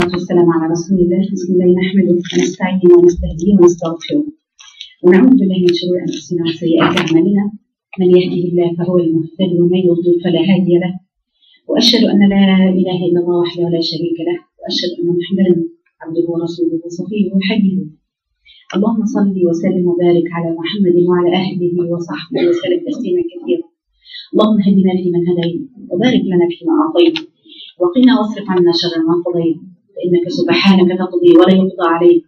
والسلام على رسول الله بسم الله نحمده ونستعين ونستهديه ونستغفره ونعوذ بالله من شرور انفسنا وسيئات اعمالنا من يهده الله فهو المهتدي ومن يضلل فلا هادي له واشهد ان لا اله الا الله وحده لا شريك له واشهد ان محمدا عبده ورسوله وصفيه وحبيبه اللهم صل وسلم وبارك على محمد وعلى اهله وصحبه وسلم تسليما كثيرا اللهم هدنا فيمن هديت وبارك لنا فيما اعطيت وقنا واصرف عنا شر ما قضيت فانك سبحانك تقضي ولا يقضى عليك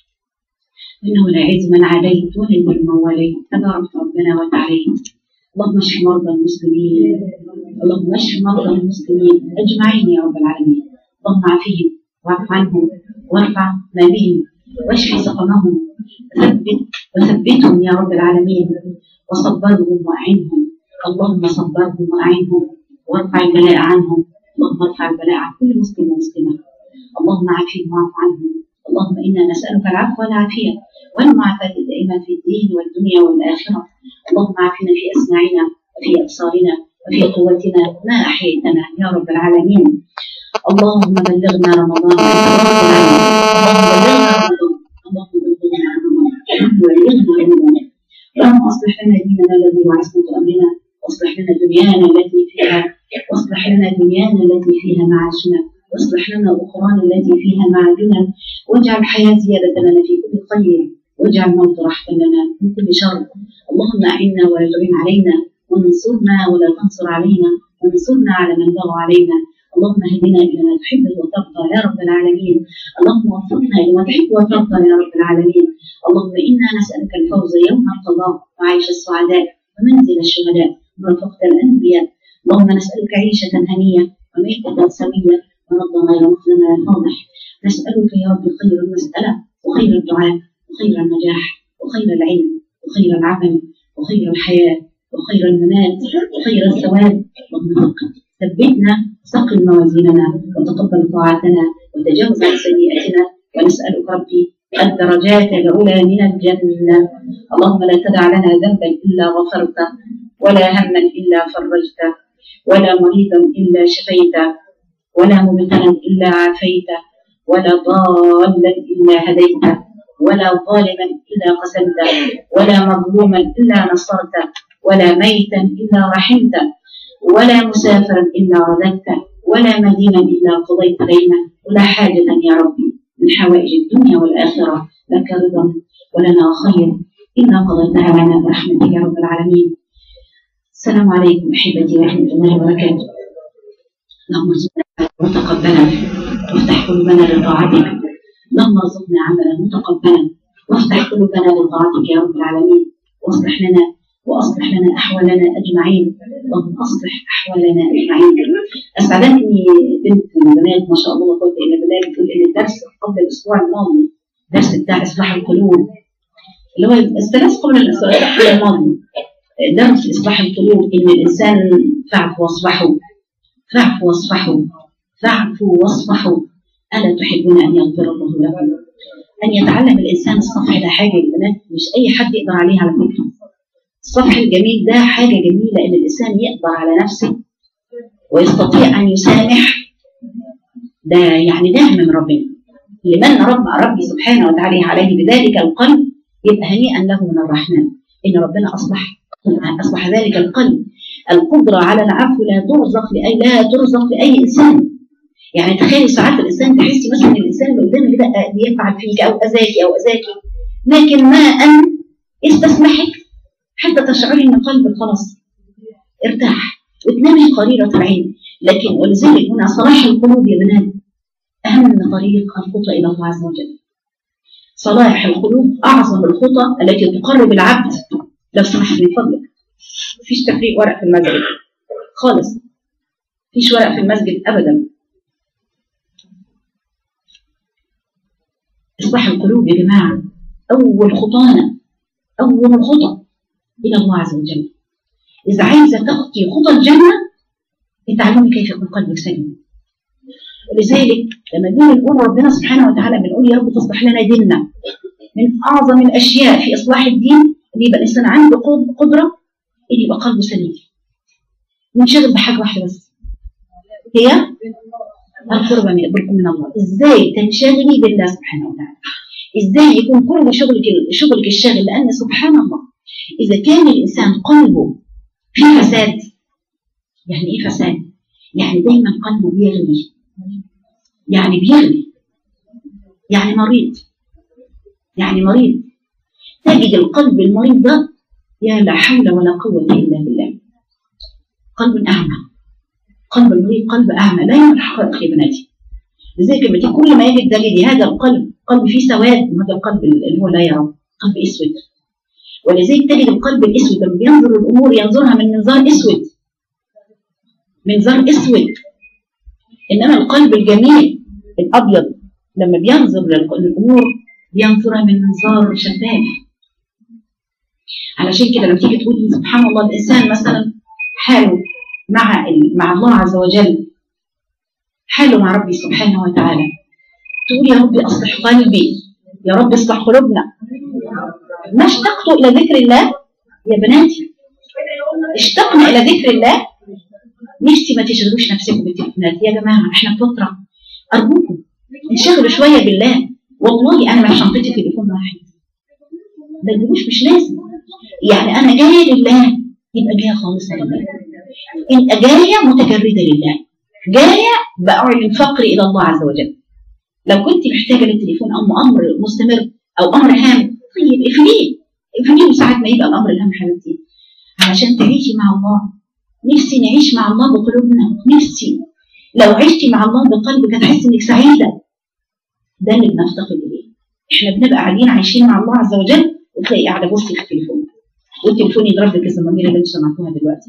انه لا يعز من عاديت ولا يذل من واليت تبارك ربنا وتعاليت اللهم اشف مرضى المسلمين اللهم اشف مرضى المسلمين اجمعين يا رب العالمين اللهم عافهم واعف عنهم وارفع ما بهم واشف سقمهم وثبت وثبتهم يا رب العالمين وصبرهم واعنهم اللهم صبرهم واعنهم وارفع البلاء عنهم اللهم ارفع البلاء عن كل مسلم ومسلمه اللهم عافهم واعف عنهم اللهم انا نسالك العفو والعافيه والمعافاه دائما في الدين والدنيا والاخره اللهم عافنا في اسماعنا وفي ابصارنا وفي قوتنا ما احييتنا يا رب العالمين اللهم بلغنا رمضان اللهم بلغنا رمضان اللهم بلغنا رمضان بلغنا رمضان اللهم اصلح لنا ديننا الذي هو عصمه امرنا واصلح لنا دنيانا التي فيها واصلح لنا دنيانا التي فيها معاشنا واصلح لنا اخرانا التي فيها معادنا واجعل الحياه زياده لنا في كل خير واجعل الموت راحه لنا من كل شر اللهم اعنا ولا تعين علينا وانصرنا ولا تنصر علينا وانصرنا على من بغى علينا اللهم اهدنا الى ما تحب وترضى يا رب العالمين اللهم وفقنا لما تحب وترضى يا رب العالمين اللهم انا نسالك الفوز يوم القضاء وعيش السعداء ومنزل الشهداء ورفقه الانبياء اللهم نسالك عيشه هنيه وميته سويه ونضا غير مخزن ولا فاضح نسالك يا رب خير المساله وخير الدعاء وخير النجاح وخير العلم وخير العمل وخير الحياه وخير الممات وخير الثواب اللهم ثبتنا ثقل موازيننا وتقبل طاعتنا وتجاوز عن سيئاتنا ونسألك ربي الدرجات العلى من الجنة اللهم لا تدع لنا ذنبا إلا غفرته ولا هما إلا فرجته ولا مريضا إلا شفيته ولا مبتلا إلا عافيته ولا ضالا إلا هديته ولا ظالما إلا قسمته ولا مظلوما إلا نصرته ولا ميتا إلا رحمته ولا مسافرا إلا رددته ولا مدينا إلا قضيت دينه ولا حاجة يا ربي من حوائج الدنيا والآخرة لك رضا ولنا خير إلا قضيتها لنا برحمتك يا رب العالمين السلام عليكم أحبتي ورحمة الله وبركاته اللهم ارزقنا متقبلا وافتح قلوبنا لطاعتك اللهم ارزقنا عملا متقبلا وافتح قلوبنا لطاعتك يا رب العالمين واصلح لنا واصلح لنا احوالنا اجمعين اللهم اصلح احوالنا اجمعين اسعدتني بنت من البنات ما شاء الله قلت ان بالله بتقول ان الدرس قبل الاسبوع الماضي الدرس بتاع اصلاح القلوب اللي هو الثلاث قبل الاسبوع الماضي درس اصلاح القلوب ان الانسان فاعفوا واصفحوا فاعفوا واصفحوا فاعفوا واصفحوا الا تحبون ان يغفر الله لكم ان يتعلم الانسان الصفح ده حاجه يا بنات مش اي حد يقدر عليها على فكره الصفح الجميل ده حاجة جميلة إن الإنسان يقدر على نفسه ويستطيع أن يسامح ده يعني نعمة من ربنا لمن رب ربي سبحانه وتعالى عليه بذلك القلب يبقى هنيئا له من الرحمن إن ربنا أصلح أصلح ذلك القلب القدرة على العفو لا ترزق لأي لا ترزق لأي إنسان يعني تخيلي ساعات الإنسان تحسي مثلا الإنسان اللي قدامك ده بيفعل فيك أو أذاكي أو أذاكي لكن ما أن يستسمحك حتى تشعري ان قلبك خلاص ارتاح وتنامي قريرة العين لكن ولذلك هنا صلاح القلوب يا بنات أهم من طريق الخطى إلى الله عز وجل صلاح القلوب أعظم الخطى التي تقرب العبد لو سمحت من فضلك مفيش تفريق ورق في المسجد خالص مفيش ورق في المسجد أبدا إصلاح القلوب يا جماعة أول خطانا أول الخطى إلى الله عز وجل إذا عايزة تخطي خطى الجنة اتعلمي كيف يكون قلبك سليم ولذلك لما نيجي نقول ربنا سبحانه وتعالى بنقول يا رب تصلح لنا ديننا من أعظم الأشياء في إصلاح الدين إن يبقى الإنسان عنده قدرة إن يبقى قلبه سليم منشغل بحاجة واحدة بس هي القرب من من الله ازاي تنشغلي بالله سبحانه وتعالى ازاي يكون كل شغلك شغلك الشاغل لان سبحان الله اذا كان الانسان قلبه في فساد يعني ايه فساد يعني دايما قلبه بيغلي يعني بيغلي يعني مريض يعني مريض تجد القلب المريض ده يا لا حول ولا قوة إلا بالله قلب أعمى قلب المريض قلب أعمى لا يعمل حقائق يا بناتي لذلك لما تيجي كل ما يجد دليل هذا القلب قلب فيه سواد هذا القلب اللي هو لا يرى قلب اسود ولذلك تجد القلب الاسود لما بينظر الامور ينظرها من منظار اسود منظار اسود انما القلب الجميل الابيض لما بينظر للامور بينظرها من منظار شفاف علشان كده لما تيجي تقولي سبحان الله الانسان مثلا حاله مع مع الله عز وجل حاله مع ربي سبحانه وتعالى تقول يا ربي اصلح قلبي يا رب اصلح قلوبنا ما اشتقت الى ذكر الله يا بناتي اشتقنا الى ذكر الله نفسي ما تشغلوش نفسكم بالتليفونات يا جماعه احنا في فتره ارجوكم انشغلوا شويه بالله والله انا مع شنطتي تليفون واحد ما تجيبوش مش لازم يعني انا جايه لله يبقى جايه خالصه لله يبقى جايه متجرده لله جايه باعلن فقري الى الله عز وجل لو كنت محتاجه للتليفون او امر مستمر او امر هام طيب اقفليه اقفليه ساعه ما يبقى الامر الهام حبيبتي علشان تعيشي مع الله نفسي نعيش مع الله بقلوبنا نفسي لو عشتي مع الله بقلبك هتحسي انك سعيده ده اللي بنفتقد اليه احنا بنبقى قاعدين عايشين مع الله عز وجل وتلاقي قاعده بصي في التليفون والتليفون يضرب لك الزمامير اللي انتوا سمعتوها دلوقتي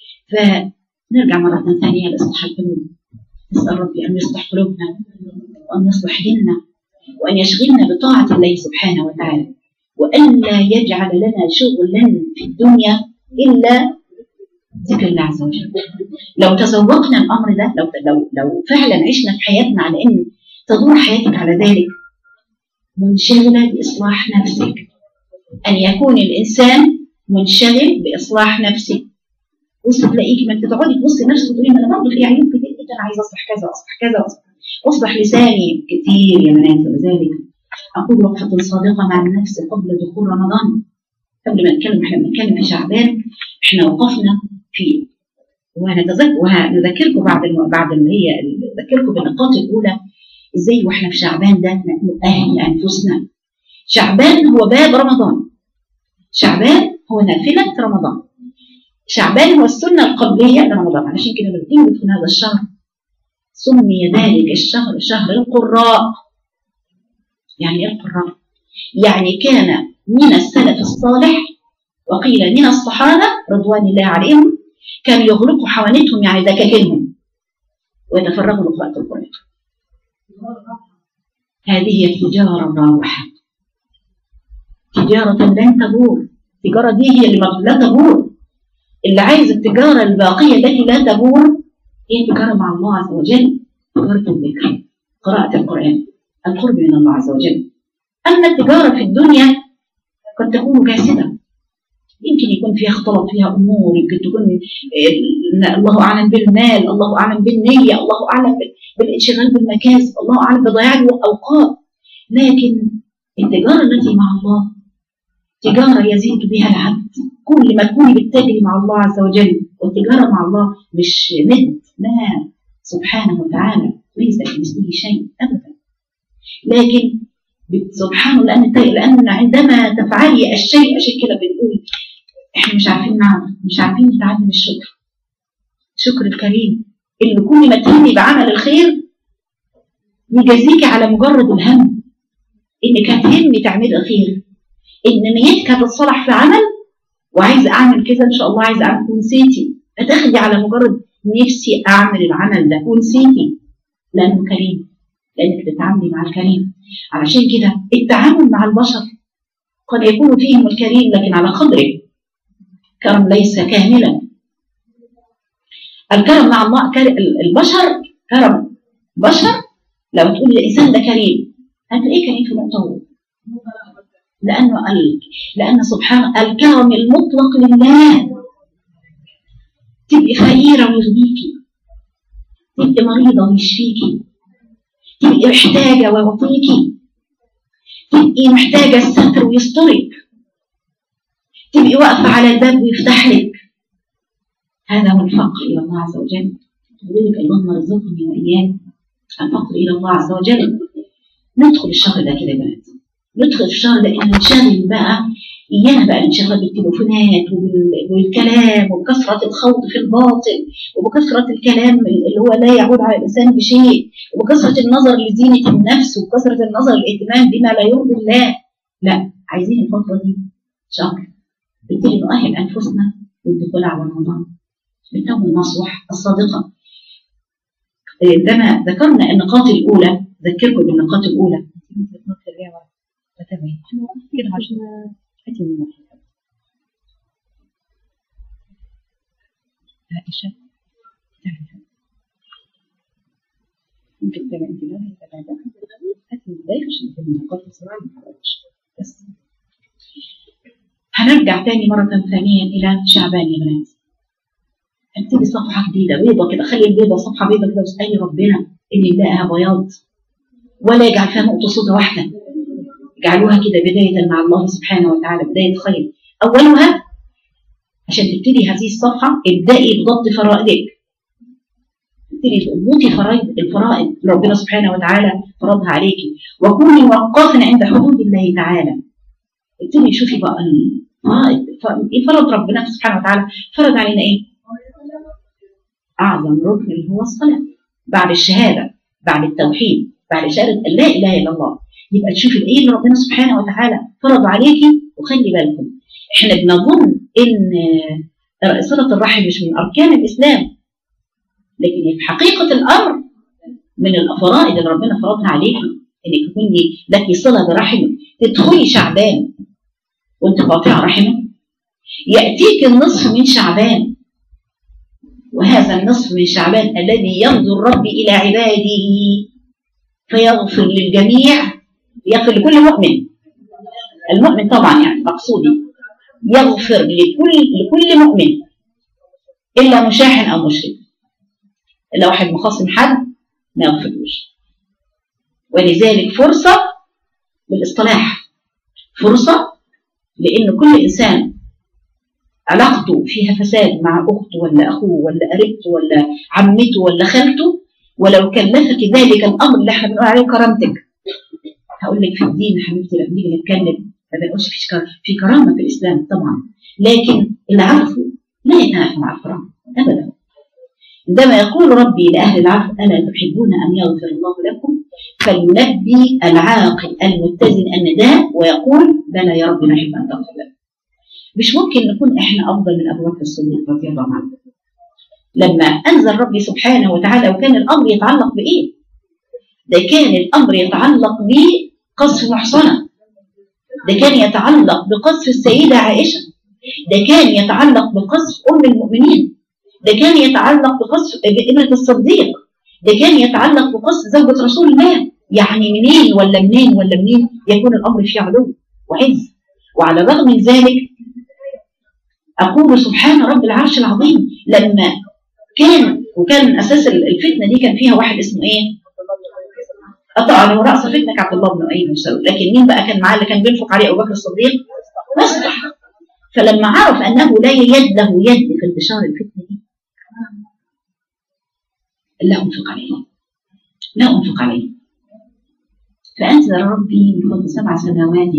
فنرجع مره ثانيه لاصلاح القلوب نسال ربي ان يصلح قلوبنا وان يصلح ديننا وان يشغلنا بطاعه الله سبحانه وتعالى وان لا يجعل لنا شغلا في الدنيا الا ذكر الله عز وجل لو تذوقنا الامر ده لو لو لو فعلا عشنا في حياتنا على ان تدور حياتك على ذلك منشغله باصلاح نفسك ان يكون الانسان منشغل باصلاح نفسه بص تلاقيكي ما انت تقعدي تبصي لنفسك وتقولي ما انا برضه في عيوب كتير جدا عايزه اصلح كذا اصلح كذا اصلح اصلح لساني كتير يا بنات ولذلك اقول وقفه صادقه مع النفس قبل دخول رمضان قبل ما نتكلم احنا بنتكلم في شعبان احنا وقفنا في وهنتذكر وهنذكركم بعد الم... بعد اللي هي نذكركم بالنقاط الاولى ازاي واحنا في شعبان ده نؤهل انفسنا شعبان هو باب رمضان شعبان هو نافله رمضان شعبان هو السنه القبليه لرمضان علشان كده لما تيجي تدخل هذا الشهر سمي ذلك الشهر شهر القراء يعني ايه القراء؟ يعني كان من السلف الصالح وقيل من الصحابه رضوان الله عليهم كانوا يغلقوا حوانتهم يعني دكاكينهم ويتفرغوا لقراءة القرآن هذه هي التجارة الراوحة تجارة لن تبور التجارة دي هي اللي لا تبور اللي عايز التجارة الباقية التي لا تبور هي تجارة مع الله عز وجل تجارة الذكر قراءة القرآن القرب من الله عز وجل أما التجارة في الدنيا قد تكون كاسدة يمكن يكون فيها اختلط فيها امور يمكن تكون الله اعلم بالمال الله اعلم بالنيه الله اعلم بالانشغال بالمكاسب الله اعلم بضياع الاوقات لكن التجاره التي مع الله تجاره يزيد بها العبد كل ما تكوني بتتاجري مع الله عز وجل والتجاره مع الله مش ند لا سبحانه وتعالى ليس كمثله شيء ابدا لكن سبحان الله لان لان عندما تفعلي الشيء عشان كده بنقول احنا مش عارفين نعمل مش عارفين نتعلم الشكر شكر الكريم اللي كل ما تهمي بعمل الخير يجازيكي على مجرد الهم انك هتهمي تعملي الخير ان نيتك هتتصلح في عمل وعايزه اعمل كذا ان شاء الله عايزه اعمل ونسيتي هتاخدي على مجرد نفسي اعمل العمل ده ونسيتي لانه كريم لانك بتتعاملي مع الكريم علشان كده التعامل مع البشر قد يكون فيهم الكريم لكن على قدره كرم ليس كاملا الكرم مع الله البشر كرم بشر لو تقول الانسان ده كريم هتلاقيه كريم في نقطه لانه ال... لان سبحان الكرم المطلق لله تبقي فقيره ويغنيكي تبقي مريضة ويشفيكي تبقي محتاجة ويعطيكي تبقي محتاجة الستر ويسترك تبقي واقفة على الباب ويفتح لك هذا هو الفقر إلى الله عز وجل لذلك اللهم ارزقني وإياك الفقر إلى الله عز وجل ندخل الشهر ده كده يا بنات ندخل الشهر ده إن نشغل بقى إيانا بقى نشغل بالتليفونات وبال- والكلام وبكثرة الخوض في الباطل وبكثرة الكلام اللي هو لا يعود على الإنسان بشيء وبكثرة النظر لزينة النفس وبكثرة النظر للاهتمام بما لا يرضي الله لا عايزين الفترة دي شهر بالتالي نؤهل أنفسنا للدخول على رمضان بالتوبة النصوح الصادقة عندما ذكرنا النقاط الأولى ذكركم بالنقاط الأولى كده عشان هاتي من المحل. عائشة تعالي. ممكن تتابع انت لا هي تتابع ده. هاتي من البداية عشان تكون النقاط بسرعة ما تحرقش. بس هنرجع تاني مرة ثانية إلى شعبان يا بنات ابتدي صفحة جديدة بيضة كده خلي البيضة صفحة بيضة كده واسألي ربنا إن يلاقيها بياض ولا يجعل فيها نقطة سودة واحدة اجعلوها كده بداية مع الله سبحانه وتعالى بداية خير أولها عشان تبتدي هذه الصفحة ابدأي بضبط فرائضك ابتدي تضبطي فرائض الفرائض اللي ربنا سبحانه وتعالى فرضها عليكي وكوني وقافا عند حدود الله تعالى ابتدي شوفي بقى الفرائض ايه فرض ربنا سبحانه وتعالى فرض علينا ايه اعظم ركن اللي هو الصلاه بعد الشهاده بعد التوحيد بعد شهاده ان لا اله الا الله يبقى تشوفي الايه اللي ربنا سبحانه وتعالى فرض عليكي وخلي بالكم احنا بنظن ان صله الرحم مش من اركان الاسلام لكن في حقيقه الامر من الفرائض اللي ربنا فرضها عليكي انك تكوني لك صله برحمك تدخلي شعبان وانت قاطعه رحمك ياتيك النصف من شعبان وهذا النصف من شعبان الذي ينظر ربي الى عباده فيغفر للجميع يغفر لكل مؤمن المؤمن طبعا يعني مقصودي يغفر لكل لكل مؤمن الا مشاحن او مشرك الا واحد مخاصم حد ما يغفرلوش ولذلك فرصه للاصطلاح فرصه لان كل انسان علاقته فيها فساد مع اخته ولا اخوه ولا قريبته ولا عمته ولا خالته ولو كلفك ذلك الامر اللي احنا بنقول عليه كرامتك هقول لك في الدين يا حبيبتي لما نيجي نتكلم ما بنقولش في في كرامه في الاسلام طبعا لكن اللي عرفه لا يتنافى مع الكرامه ابدا عندما يقول ربي لاهل العفو الا تحبون ان يغفر الله لكم فلينبي العاقل المتزن النداء ويقول بلى يا رب نحب ان تغفر لنا مش ممكن نكون احنا افضل من ابو بكر الصديق رضي الله عنه لما انزل ربي سبحانه وتعالى وكان الامر يتعلق بايه؟ ده كان الامر يتعلق بقذف محصنه ده كان يتعلق بقذف السيده عائشه ده كان يتعلق بقذف ام المؤمنين ده كان يتعلق بقذف ابنه الصديق ده كان يتعلق بقذف زوجة رسول الله يعني منين ولا منين ولا منين يكون الامر فيه علو وعز وعلى الرغم من ذلك اقول سبحان رب العرش العظيم لما كان وكان من اساس الفتنه دي كان فيها واحد اسمه ايه؟ طبعا هو راس فتنه عبد الله بن ابي بن لكن مين بقى كان معاه اللي كان بينفق عليه ابو بكر الصديق؟ مصلح فلما عرف انه لا يد له يد في انتشار الفتنه دي لا انفق عليه لا انفق عليه فانزل ربي من فوق سبع سماوات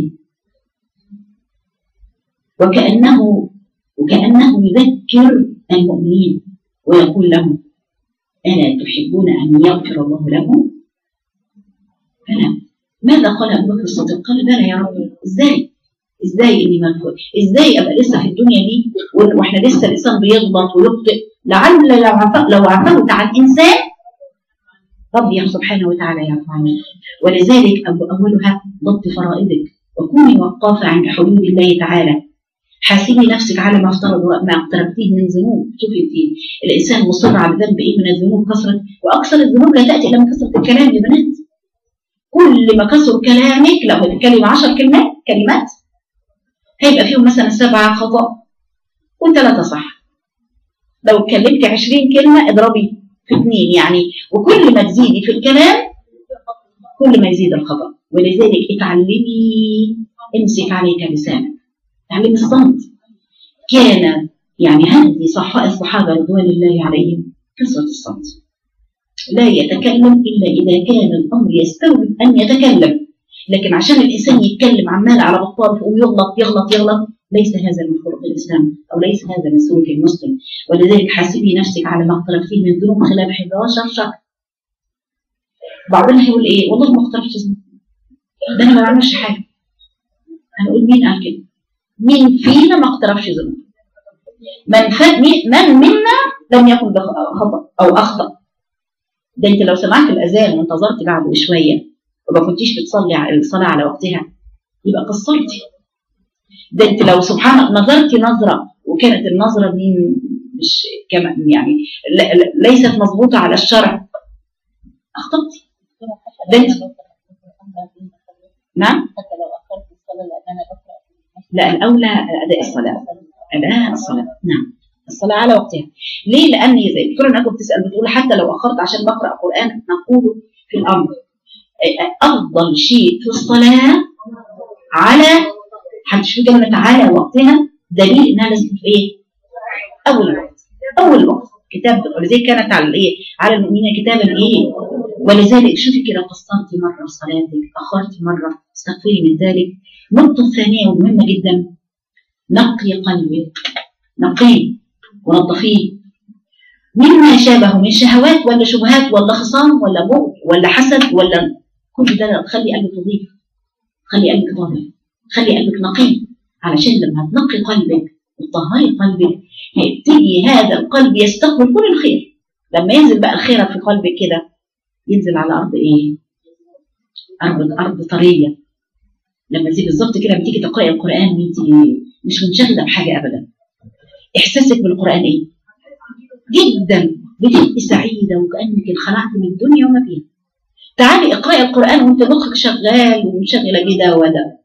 وكانه وكانه يذكر المؤمنين ويقول لهم الا تحبون ان يغفر الله لكم فلا ماذا قال ابو بكر الصديق قال بلى يا رب ازاي ازاي اني مغفور ازاي ابقى لسه في الدنيا دي واحنا لسه الانسان بيغلط ويخطئ لعل لو عفو لو عفوت عن انسان ربي سبحانه وتعالى يعفو عنه ولذلك اولها ضبط فرائضك وكوني وقافه عند حدود الله تعالى حاسبي نفسك على ما افترض ما اقتربتيه من ذنوب شوفي انت الانسان مصر على ذنب ايه من الذنوب كثره واكثر الذنوب لا تاتي الا من كثره الكلام يا بنات كل ما كثر كلامك لو هتتكلم 10 كلمات كلمات هيبقى فيهم مثلا سبعه خطا وثلاثه صح لو اتكلمت 20 كلمه اضربي في اثنين يعني وكل ما تزيدي في الكلام كل ما يزيد الخطأ ولذلك اتعلمي امسك عليك لسانك تعلمي الصمت كان يعني هدي صحاء الصحابة رضوان الله عليهم كثرة الصمت لا يتكلم إلا إذا كان الأمر يستوجب أن يتكلم لكن عشان الإنسان يتكلم عمال على بطال ويغلط يغلط يغلط ليس هذا من خلق الإسلام أو ليس هذا من سلوك المسلم ولذلك حاسبي نفسك على ما اقترفتيه من ذنوب خلال 11 شهر بعضنا هيقول إيه والله ما اقترفت ذنوب ده أنا ما بعملش حاجة هنقول مين قال كده مين فينا ما اقترفش ذنوب من فات من منا لم يكن بخطأ أو أخطأ ده أنت لو سمعت الأذان وانتظرت بعده بشوية وما كنتيش بتصلي الصلاة على وقتها يبقى قصرتي ده انت لو سبحان نظرتي نظرة وكانت النظرة دي مش كما يعني ليست مضبوطة على الشرع أخطأتي ده انت نعم لا الأولى أداء الصلاة أداء الصلاة نعم الصلاة على وقتها ليه؟ لأن زي الدكتورة نجوى بتسأل بتقول حتى لو أخرت عشان بقرأ قرآن نقول في الأمر أفضل شيء في الصلاة على هتشوفي كلمة على وقتها دليل إنها لازم في إيه؟ أول الوقت أول الوقت كتاب ولذلك كانت على الإيه؟ على المؤمنين كتابا إيه؟ ولذلك شوفي كده قصرتي مرة صلاتك أخرتي مرة استغفري من ذلك النقطة الثانية ومهمة جدا نقي قلبك نقيه ونظفيه مما شابه من شهوات ولا شبهات ولا خصام ولا بغض ولا حسد ولا كل ده خلي قلبك نظيف خلي قلبك طاهر خلي قلبك نقي علشان لما تنقي قلبك وتطهري قلبك هيبتدي هذا القلب يستقبل كل الخير لما ينزل بقى الخير في قلبك كده ينزل على ارض ايه؟ ارض ارض طريه لما تيجي بالظبط كده بتيجي تقراي القران وانت مش منشغله بحاجه ابدا احساسك بالقران ايه؟ جدا بتبقي سعيده وكانك انخلعتي من الدنيا وما فيها تعالي اقراي القران وانت مخك شغال ومنشغله بده وده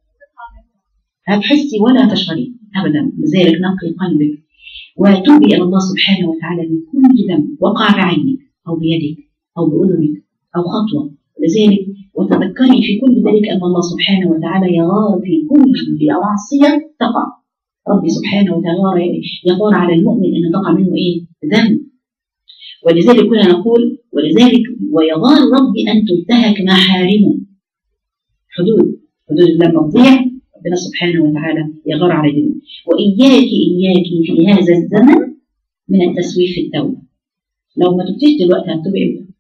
هتحسي ولا تشعري ابدا لذلك نقي قلبك وتوبي الى الله سبحانه وتعالى من كل ذنب وقع بعينك او بيدك او باذنك او خطوه لذلك وتذكري في كل ذلك ان الله سبحانه وتعالى يغار في كل معصيه تقع ربي سبحانه وتعالى يغار على المؤمن ان تقع منه ايه؟ ذنب ولذلك كنا نقول ولذلك ويغار ربي ان تنتهك محارمه حدود حدود لما تضيع ربنا سبحانه وتعالى يغار على دينه وإياك إياك في هذا الزمن من التسويف في التوبة لو ما تبتيش دلوقتي هتتوبي امتى؟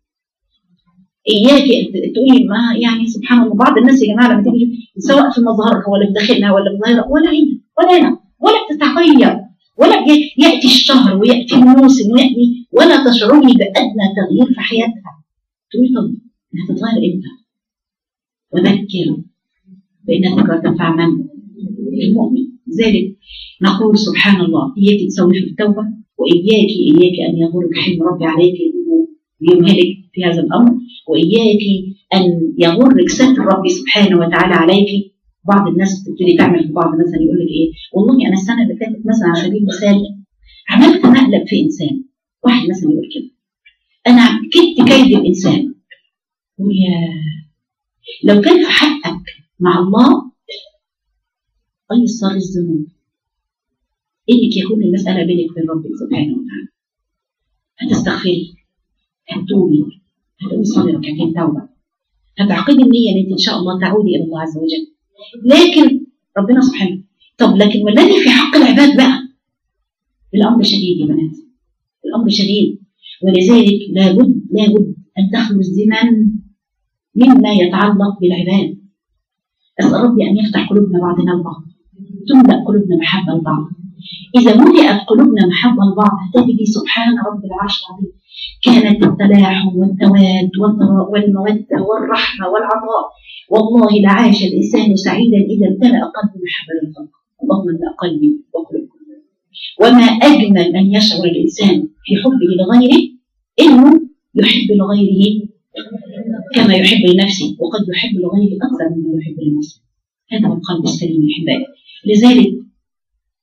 إياك تقولي ما يعني سبحان الله بعض الناس يا جماعة لما تيجي سواء في مظهرها ولا في داخلها ولا في ظاهرها ولا هنا ولا هنا ولا بتتغير ولا يأتي الشهر ويأتي الموسم ويأتي ولا تشعري بأدنى تغيير في حياتها تقولي طب هتتغير امتى؟ وذكر فإن الذكرى تنفع من؟ المؤمن ذلك نقول سبحان الله إياك تسوي في التوبة وإياك إياك أن يغرك حلم ربي عليك ليمهلك في هذا الأمر وإياك أن يغرك ستر ربي سبحانه وتعالى عليك بعض الناس تبتدي تعمل في بعض مثلا يقول لك ايه والله انا السنه اللي فاتت مثلا على سبيل المثال عملت مقلب في انسان واحد مثلا يقول كده انا كدت كيد الانسان ويا لو كان في حقك مع الله أيسر الذنوب إنك يكون المسألة بينك وبين ربك سبحانه وتعالى هتستغفري هتتوبي هتقومي تصلي ركعتين توبة هتعقدي النية إن أنت إن شاء الله تعودي إلى الله عز وجل لكن ربنا سبحانه طب لكن والذي في حق العباد بقى الأمر شديد يا بنات الأمر شديد ولذلك لابد لابد أن تخلو الزمن مما يتعلق بالعباد أسأل ربي أن يفتح قلوبنا بعضنا البعض تملأ قلوبنا محبة لبعض إذا ملئت قلوبنا محبة لبعض تجدي سبحان رب العرش العظيم كانت التلاحم والتواد والمودة والرحمة والعطاء والله لعاش الإنسان سعيدا إذا امتلأ قلبه محبة للخلق اللهم املأ قلبي وقلوبكم وما أجمل أن يشعر الإنسان في حبه لغيره إنه يحب لغيره كما يحب لنفسه وقد يحب لغيره أكثر مما يحب لنفسه هذا هو القلب السليم يا أحبائي لذلك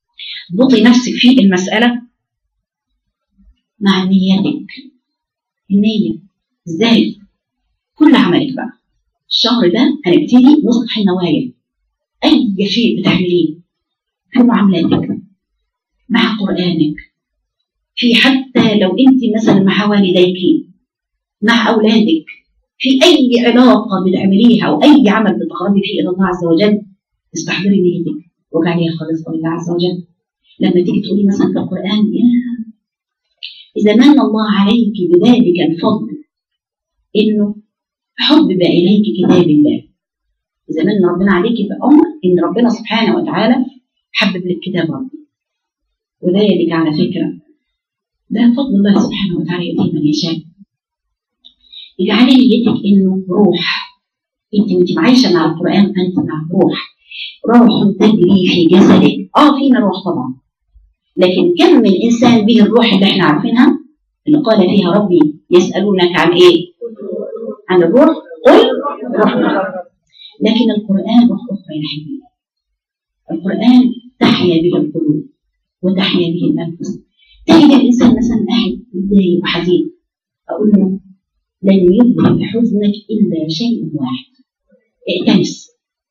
ضبطي نفسك في المسألة مع نيتك النية ازاي كل عملك بقى الشهر ده هنبتدي نصلح النوايا اي شيء بتعمليه في معاملاتك مع قرآنك في حتى لو انت مثلا مع والديك مع اولادك في اي علاقه بتعمليها او اي عمل بتقربي فيه الى الله عز وجل استحضري نيتك واجعليها خالصه لله عز وجل لما تيجي تقولي مثلا في القران يا اذا من الله عليك بذلك الفضل انه حبب اليك كتاب الله اذا من ربنا عليك بامر ان ربنا سبحانه وتعالى حبب لك كتاب ربي وذلك على فكره ده فضل الله سبحانه وتعالى يؤتيه من يشاء اجعلي نيتك انه روح انت انت عايشه مع القران انت مع روح روح تجري في جسدك اه فينا روح طبعا لكن كم من انسان به الروح اللي احنا عارفينها اللي قال فيها ربي يسالونك عن ايه عن الروح قل روح لكن القران روح اخرى يا حبيبي القران تحيا به القلوب وتحيا به الانفس تجد الانسان مثلا قاعد متضايق وحزين اقول له لن يذهب حزنك الا شيء واحد ائتنس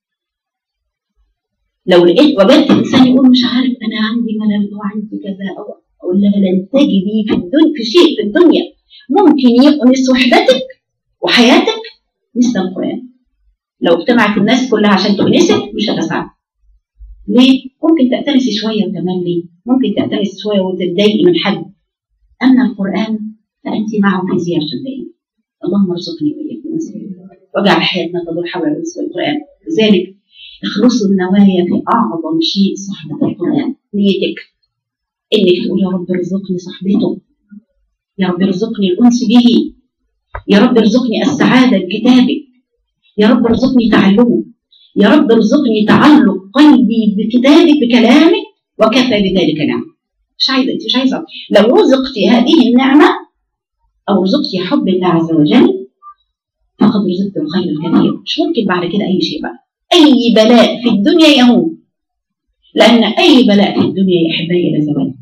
لو لقيت وجدت انسان يقول مش عارف انا عندي ملل وعندي كذا او اقول لها لن تجدي في الدنيا في شيء في الدنيا ممكن يؤنس وحدتك وحياتك مثل القران لو اجتمعت الناس كلها عشان تؤنسك مش هتسعد ليه؟ ممكن تأتنسي شوية وتملي ممكن تأتنسي شوية وتتضايقي من حد أما القرآن فأنت معه في زيارة الدائم اللهم ارزقني وإياكم واجعل حياتنا تدور حول القرآن لذلك اخلصوا النوايا في أعظم شيء صحبة القرآن نيتك إنك تقول يا رب ارزقني صحبته يا رب ارزقني الأنس به يا رب ارزقني السعادة بكتابك يا رب ارزقني تعلمه يا رب ارزقني تعلق قلبي بكتابك بكلامك وكفى بذلك نعمة مش عايزة انت مش عايزة لو رزقتي هذه النعمة أو رزقتي حب الله عز وجل فقد رزقت الخير الكثير مش ممكن بعد كده أي شيء بقى أي بلاء في الدنيا يهون لأن أي بلاء في الدنيا يا أحبائي إلى زوال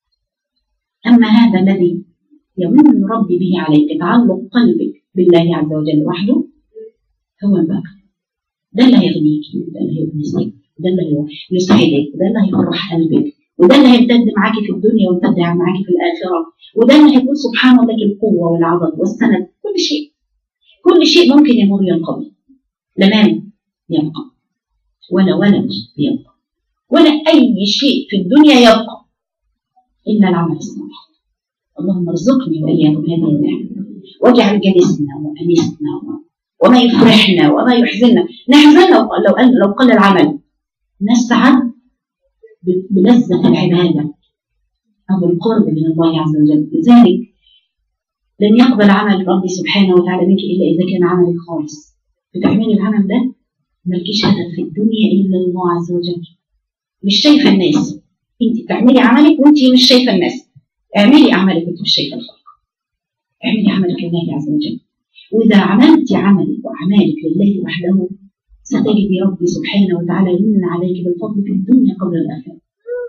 أما هذا الذي يمن ربي به عليك تعلق قلبك بالله عز وجل وحده هو الباقي ده اللي هيغنيك ده اللي هيونسك ده اللي هيسعدك ده اللي هيفرح قلبك وده اللي هيمتد معاكي في الدنيا ويمتد معاكي في الآخرة وده اللي هيكون سبحانه لك القوة والعظم والسند كل شيء كل شيء ممكن يمر ينقضي لا مال يبقى ولا ولد يبقى ولا أي شيء في الدنيا يبقى إلا العمل الصالح اللهم ارزقني وإياكم هذه النعمة واجعل جلسنا وأنسنا وما يفرحنا وما يحزننا نحزن لو لو قل لو قل العمل نسعد بلذة العبادة أو القرب من الله عز وجل لذلك لن يقبل عمل ربي سبحانه وتعالى منك إلا إذا كان عملك خالص بتعملي العمل ده مالكيش هدف في الدنيا إلا الله عز وجل مش شايفة الناس أنت بتعملي عملك وأنت مش شايفة الناس اعملي أعمالك وأنت مش شايفة الخلق اعملي عملك لله عز وجل وإذا عملت عملك وأعمالك لله وحده ستجد ربي سبحانه وتعالى يمن عليك بالفضل في الدنيا قبل الآخرة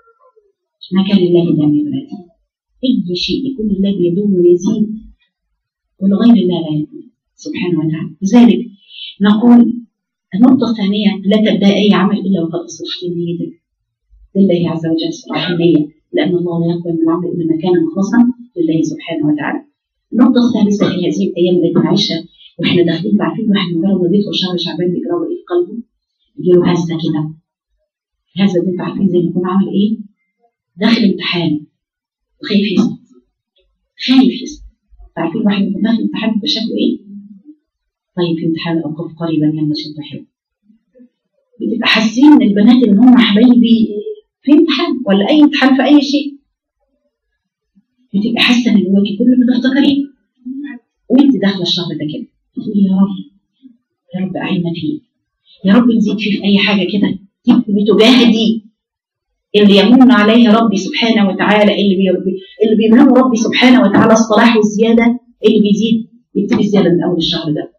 ما كان لله دام يا بلادي أي شيء يكون لله بيدوم ويزيد ولغير الله لا يكون سبحانه وتعالى لذلك نقول النقطة الثانية لا تبدأ أي عمل إلا وقد أصلحت نيتك لله عز وجل صلاح النية لأن الله لا يقبل من العمل إلا ما كان مخلصا لله سبحانه وتعالى النقطة الثالثة في هذه الأيام التي نعيشها واحنا داخلين عارفين الواحد مجرد ما بيدخل شهر شعبان بيجرى ايه في قلبه؟ يجيله هزة كده الهزة دي انتوا عارفين زي ما يكون عامل ايه؟ داخل امتحان وخايف يسقط خايف يسقط عارفين الواحد يكون داخل امتحان بيبقى شكله ايه؟ طيب في امتحان الاوقاف قريبا يلا شدوا حلو بتبقى حاسين ان البنات ان هم حبايبي في امتحان ولا اي امتحان في اي شيء بتبقى حاسه ان جواكي كل ما تفتكريه وانت داخله الشهر ده كده تقولي يا رب يا رب اعنا فيه يا رب نزيد فيه في اي حاجه كده بتجاهدي اللي يمن عليه ربي سبحانه وتعالى اللي بي... اللي بيمنه ربي سبحانه وتعالى الصلاح والزياده اللي بيزيد يبتدي الزياده من اول الشهر ده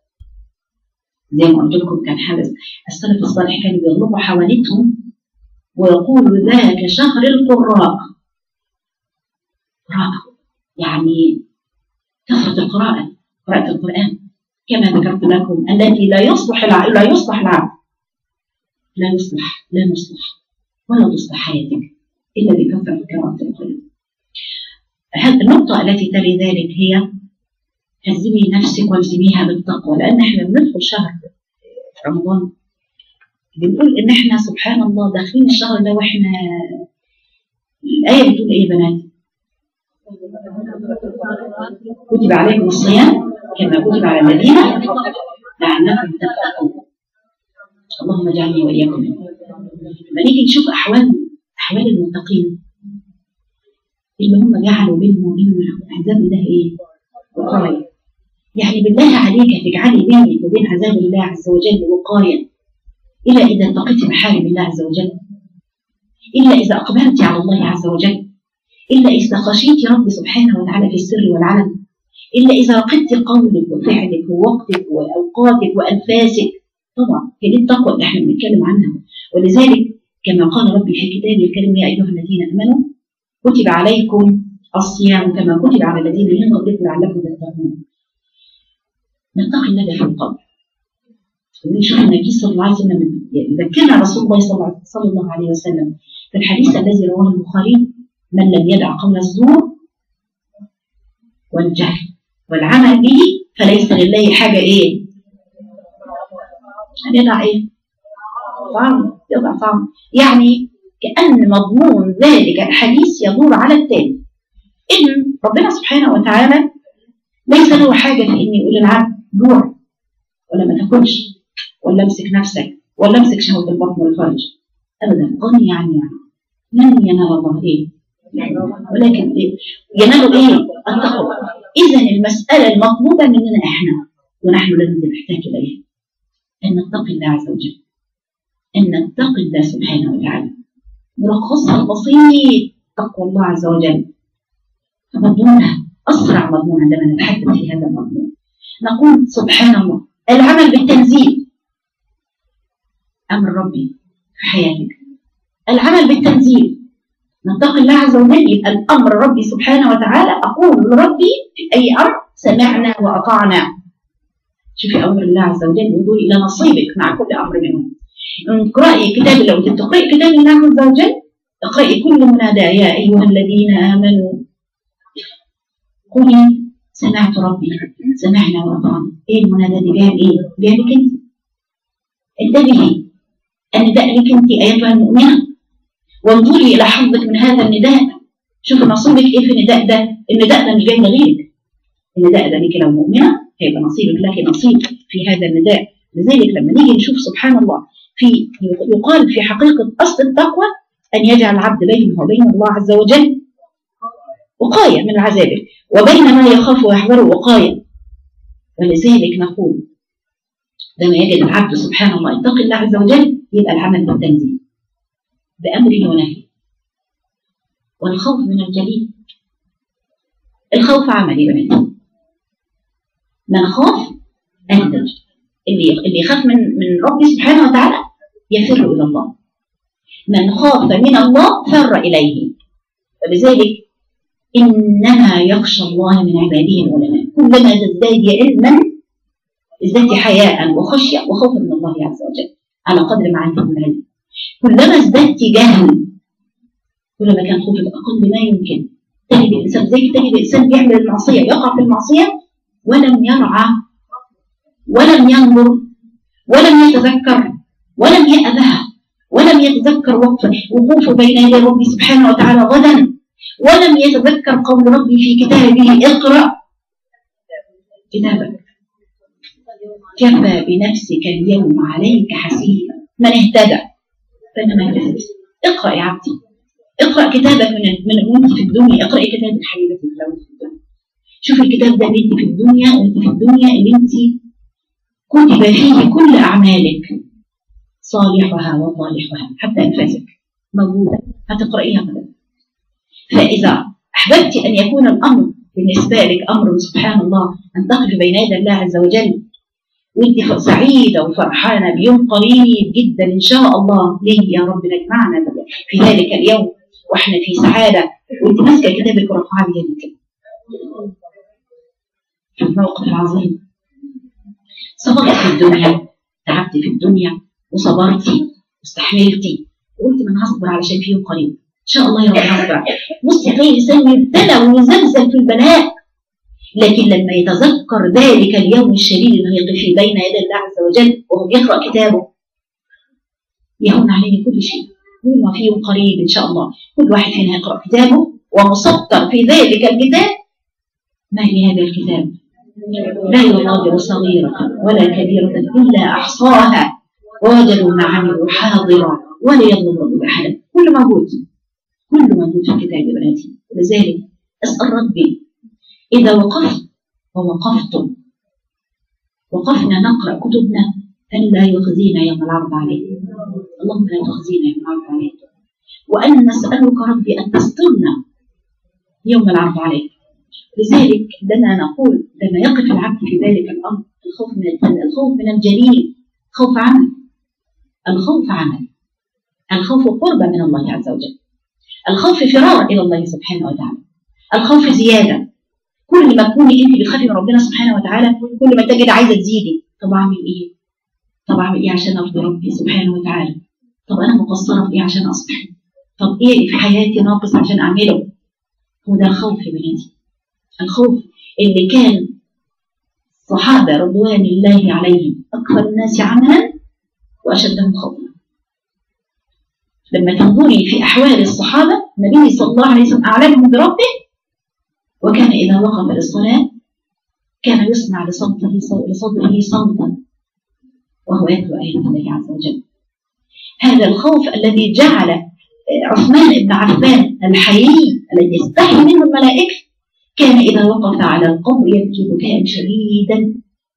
زي ما قلت لكم كان حدث السلف الصالح كانوا بيغلبوا حوانتهم ويقول ذاك شهر القراء قراء يعني كثرة القراءة قراءة القرآن كما ذكرت لكم التي لا يصلح العبد لا يصلح العبد لا يصلح لا نصلح ولا تصلح حياتك إلا بكثرة قراءة القرآن هذه النقطة التي تلي ذلك هي هزمي نفسك والزميها بالتقوى لأن احنا بندخل شهر رمضان بنقول إن احنا سبحان الله داخلين الشهر ده واحنا الآية بتقول إيه يا بنات؟ كتب عليكم الصيام كما كتب على الذين لعلكم تتقون اللهم اجعلني واياكم منهم لما نيجي نشوف احوال احوال المتقين اللي هم جعلوا بينهم وبين عذاب الله ايه؟ وقايه يعني بالله عليك هتجعلي بينك وبين عذاب الله عز وجل وقايه الا اذا اتقيت محارم الله عز وجل الا اذا اقبلت على الله عز وجل الا اذا خشيت رب سبحانه وتعالى في السر والعلن إلا إذا راقبت قولك وفعلك ووقتك وأوقاتك وأنفاسك طبعا هي دي التقوى اللي احنا بنتكلم عنها ولذلك كما قال ربي في كتابه الكريم يا أيها الذين آمنوا كتب عليكم الصيام كما كتب على الذين من قبلكم لعلكم تتقون نتقي الله في القبر نشوف النبي صلى الله عليه وسلم يذكرنا رسول الله صلى الله عليه وسلم في الحديث الذي رواه البخاري من لم يدع قول الزور والجهل والعمل به فليس لله حاجة إيه؟ أن يضع إيه؟ طعم يضع طعم يعني كأن مضمون ذلك الحديث يدور على التالي إن ربنا سبحانه وتعالى ليس له حاجة في إن يقول العبد جوع ولا ما تاكلش ولا امسك نفسك ولا امسك شهوة البطن والفرج أبدا غني يعني يعني لن ينال الله إيه؟ ولكن إيه؟ ينال إيه؟ التقوى إذا المسألة المطلوبة مننا إحنا ونحن الذين نحتاج إليها أن نتقي الله عز وجل أن نتقي الله سبحانه وتعالى ملخصها البسيط تقوى الله عز وجل فمضمونها أسرع مضمون عندما نتحدث في هذا المضمون نقول سبحان الله العمل بالتنزيل أمر ربي في حياتك العمل بالتنزيل نتقي الله عز وجل يبقى الامر ربي سبحانه وتعالى اقول لربي في اي امر سمعنا واطعنا شوفي امر الله عز وجل انظري الى نصيبك مع كل امر منهم اقرأي كتاب لو تقرأي كتاب الله عز وجل اقرأي كل منادى يا ايها الذين امنوا قولي سمعت ربي سمعنا واطعنا ايه المنادى دي جايه ايه؟ جايه لك انت انتبهي النداء لك انت ايتها المؤمنه وانظري الى حظك من هذا النداء شوفي نصيبك ايه في النداء ده النداء ده مش جاي لغيرك النداء ده ليكي لو مؤمنه هيبقى نصيبك لك نصيب في هذا النداء لذلك لما نيجي نشوف سبحان الله في يقال في حقيقه اصل التقوى ان يجعل العبد بينه وبين الله عز وجل وقايه من العذاب وبين ما يخاف ويحذره وقايه ولذلك نقول لما يجد العبد سبحان الله يتقي الله عز وجل يبقى العمل بالتنزيل بأمر ونهي والخوف من الجليل الخوف عملي بنات من خاف أنتج اللي اللي يخاف من من ربي سبحانه وتعالى يفر إلى الله من خاف من الله فر إليه فلذلك إنما يخشى الله من عباده العلماء كلما تزداد علما ازداد حياء وخشية وخوفا من الله عز وجل على قدر ما عندك من العلم كلما ازددت جهل كلما كان خوفك اقل ما يمكن تجد الانسان زي تجد الانسان بيعمل المعصيه يقع في المعصيه ولم يرعى ولم ينظر ولم يتذكر ولم يأبها ولم يتذكر وقفه وقوفه بين يدي ربي سبحانه وتعالى غدا ولم يتذكر قول ربي في كتابه اقرأ كتابك كفى بنفسك اليوم عليك حسيبا من اهتدى فانما يهتدي اقرا يا عبدي اقرا كتابك من من وانت في الدنيا اقراي كتابك حبيبتي لو في الدنيا شوفي الكتاب ده انت في الدنيا وانت في الدنيا اللي انت كتب فيه كل اعمالك صالحها وطالحها حتى انفاسك موجوده هتقرايها غدا فاذا احببت ان يكون الامر بالنسبه لك امر سبحان الله ان تقف بين يدي الله عز وجل وانت سعيدة وفرحانة بيوم قريب جدا إن شاء الله ليه يا رب نجمعنا في ذلك اليوم وإحنا في سعادة وانت ماسكة كتابك ورفعها بيدك في الموقف العظيم صبرت في الدنيا تعبت في الدنيا وصبرتي واستحملتي وقلت من هصبر علشان فيه قريب ان شاء الله يا رب هصبر بصي تلاقي الانسان يبتلى ويزلزل في البلاء لكن لما يتذكر ذلك اليوم الشديد انه يقف في بين يدي الله عز وجل وهو بيقرا كتابه يهون عليه كل شيء يقول ما فيه قريب ان شاء الله كل واحد فينا يقرا كتابه ومسطر في ذلك الكتاب ما لهذا الكتاب لا يغادر صغيرة ولا كبيرة إلا أحصاها ووجدوا ما عملوا حاضرا ولا يظلم ربك أحدا كل موجود كل موجود في الكتاب يا بناتي ولذلك أسأل ربي إذا وقفت ووقفتم وقفنا نقرأ كتبنا أن لا يخزينا يوم العرض عليه اللهم لا تخزينا يوم العرض عليه وأن نسألك ربي أن تسترنا يوم العرض عليه لذلك لنا نقول لما يقف العبد في ذلك الأمر الخوف من الخوف من الجليل خوف عمل الخوف عمل الخوف قربة من الله عز وجل الخوف فرار إلى الله سبحانه وتعالى الخوف زيادة كل ما تكوني انت بتخافي من ربنا سبحانه وتعالى كل ما تجد عايزه تزيدي طب اعمل ايه؟ طب اعمل ايه عشان ارضي ربي سبحانه وتعالى؟ طب انا مقصره في ايه عشان اصبح؟ طب ايه في حياتي ناقص عشان اعمله؟ هو ده الخوف يا بناتي الخوف اللي كان الصحابه رضوان الله عليهم اكثر الناس عملا واشدهم خوفا لما تنظري في احوال الصحابه النبي صلى الله عليه وسلم اعلمهم بربه وكان إذا وقف للصلاة كان يسمع لصوته لصدره صوتا وهو يتلو آيات الله عز وجل هذا الخوف الذي جعل عثمان بن عفان الحيي الذي يستحي منه الملائكة كان إذا وقف على القبر يبكي بكاء شديدا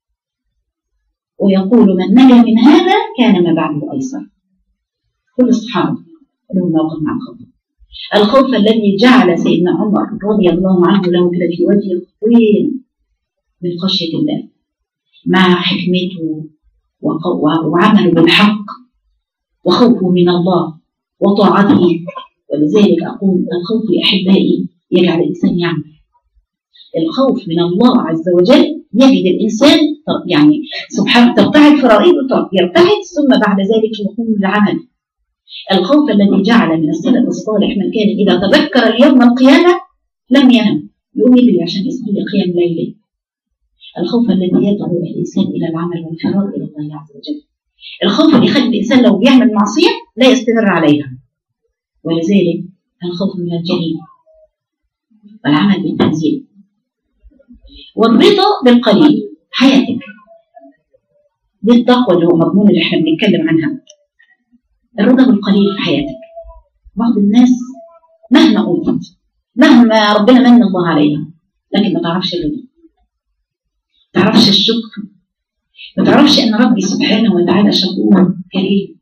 ويقول من نجا من هذا كان ما بعده أيسر كل الصحابة لهم موقف مع الخوف الخوف الذي جعل سيدنا عمر رضي الله عنه له كده في وجه طويل من خشية الله مع حكمته وعمله بالحق وخوفه من الله وطاعته ولذلك أقول الخوف يا أحبائي يجعل الإنسان يعمل الخوف من الله عز وجل يجد الإنسان يعني سبحانه ترتعد فرائضه يرتعد ثم بعد ذلك يقوم بالعمل الخوف الذي جعل من السلف الصالح من كان إذا تذكر اليوم القيامة لم ينم يقوم يجري عشان يصلي قيام ليلي الخوف الذي يدعو الإنسان إلى العمل والفرار إلى الله عز وجل الخوف اللي يخلي الإنسان لو بيعمل معصية لا يستمر عليها ولذلك الخوف من الجليل والعمل بالتنزيل والرضا بالقليل حياتك دي التقوى اللي هو مضمون اللي احنا بنتكلم عنها الرضا بالقليل في حياتك بعض الناس مهما أوتت مهما ربنا من الله عليها لكن ما تعرفش الرضا ما تعرفش الشكر ما تعرفش ان ربي سبحانه وتعالى شكور كريم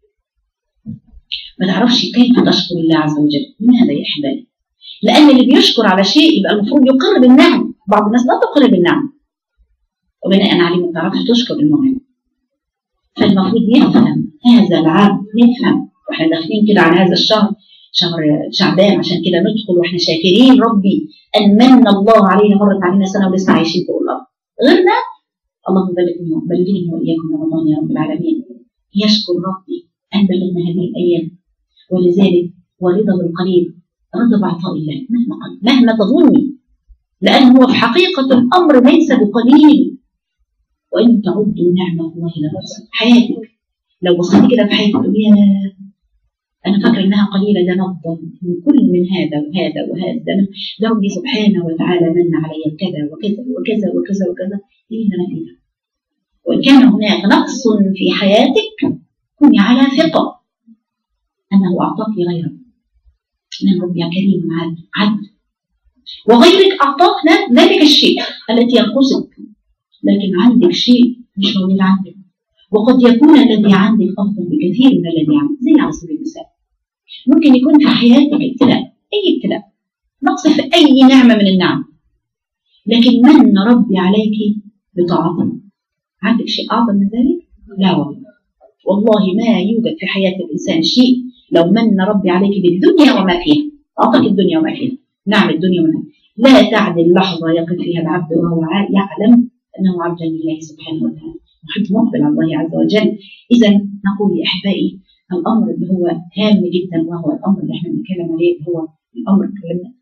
ما تعرفش كيف تشكر الله عز وجل لماذا يا احبابي لان اللي بيشكر على شيء يبقى المفروض يقر بالنعم بعض الناس لا تقر بالنعم وبناء عليه ما تعرفش تشكر المنعم فالمفروض يفهم هذا العبد نفهم واحنا داخلين كده على هذا الشهر شهر شعبان عشان كده ندخل واحنا شاكرين ربي ان من الله علينا مرت علينا سنه ولسه عايشين فوق الارض غيرنا اللهم بلغني بلغني واياكم رمضان يا رب العالمين يشكر ربي ان بلغنا هذه الايام ولذلك ورضا بالقليل رضا بعطاء الله مهما قل مهما تظني لان هو في حقيقه الامر ليس بقليل وان تعدوا نعمه الله لا تحصى حياتك لو بصيتي كده في حياتك تقول يا انا فاكره انها قليله ده نفضل من كل من هذا وهذا وهذا ده, ده ربي سبحانه وتعالى من علي كذا وكذا وكذا وكذا وكذا ايه اللي انا فيه ده وان كان هناك نقص في حياتك كوني على ثقه انه اعطاك غيرك ان ربي كريم عدل وغيرك اعطاك ذلك الشيء التي ينقصك لكن عندك شيء مش موجود عندك وقد يكون الذي عندك افضل بكثير من الذي عندك زي على سبيل المثال ممكن يكون في حياتك ابتلاء اي ابتلاء نقص في اي نعمه من النعم لكن من ربي عليك بطاعته عندك شيء اعظم من ذلك لا والله والله ما يوجد في حياه الانسان شيء لو من ربي عليك بالدنيا وما فيها اعطاك الدنيا وما فيها نعم الدنيا وما فيها لا تعدل لحظه يقف فيها العبد وهو يعلم أنه عبدا لله سبحانه وتعالى محب مقبل على الله عز وجل إذا نقول يا أحبائي الأمر اللي هو هام جدا وهو الأمر اللي احنا بنتكلم عليه هو الأمر اللي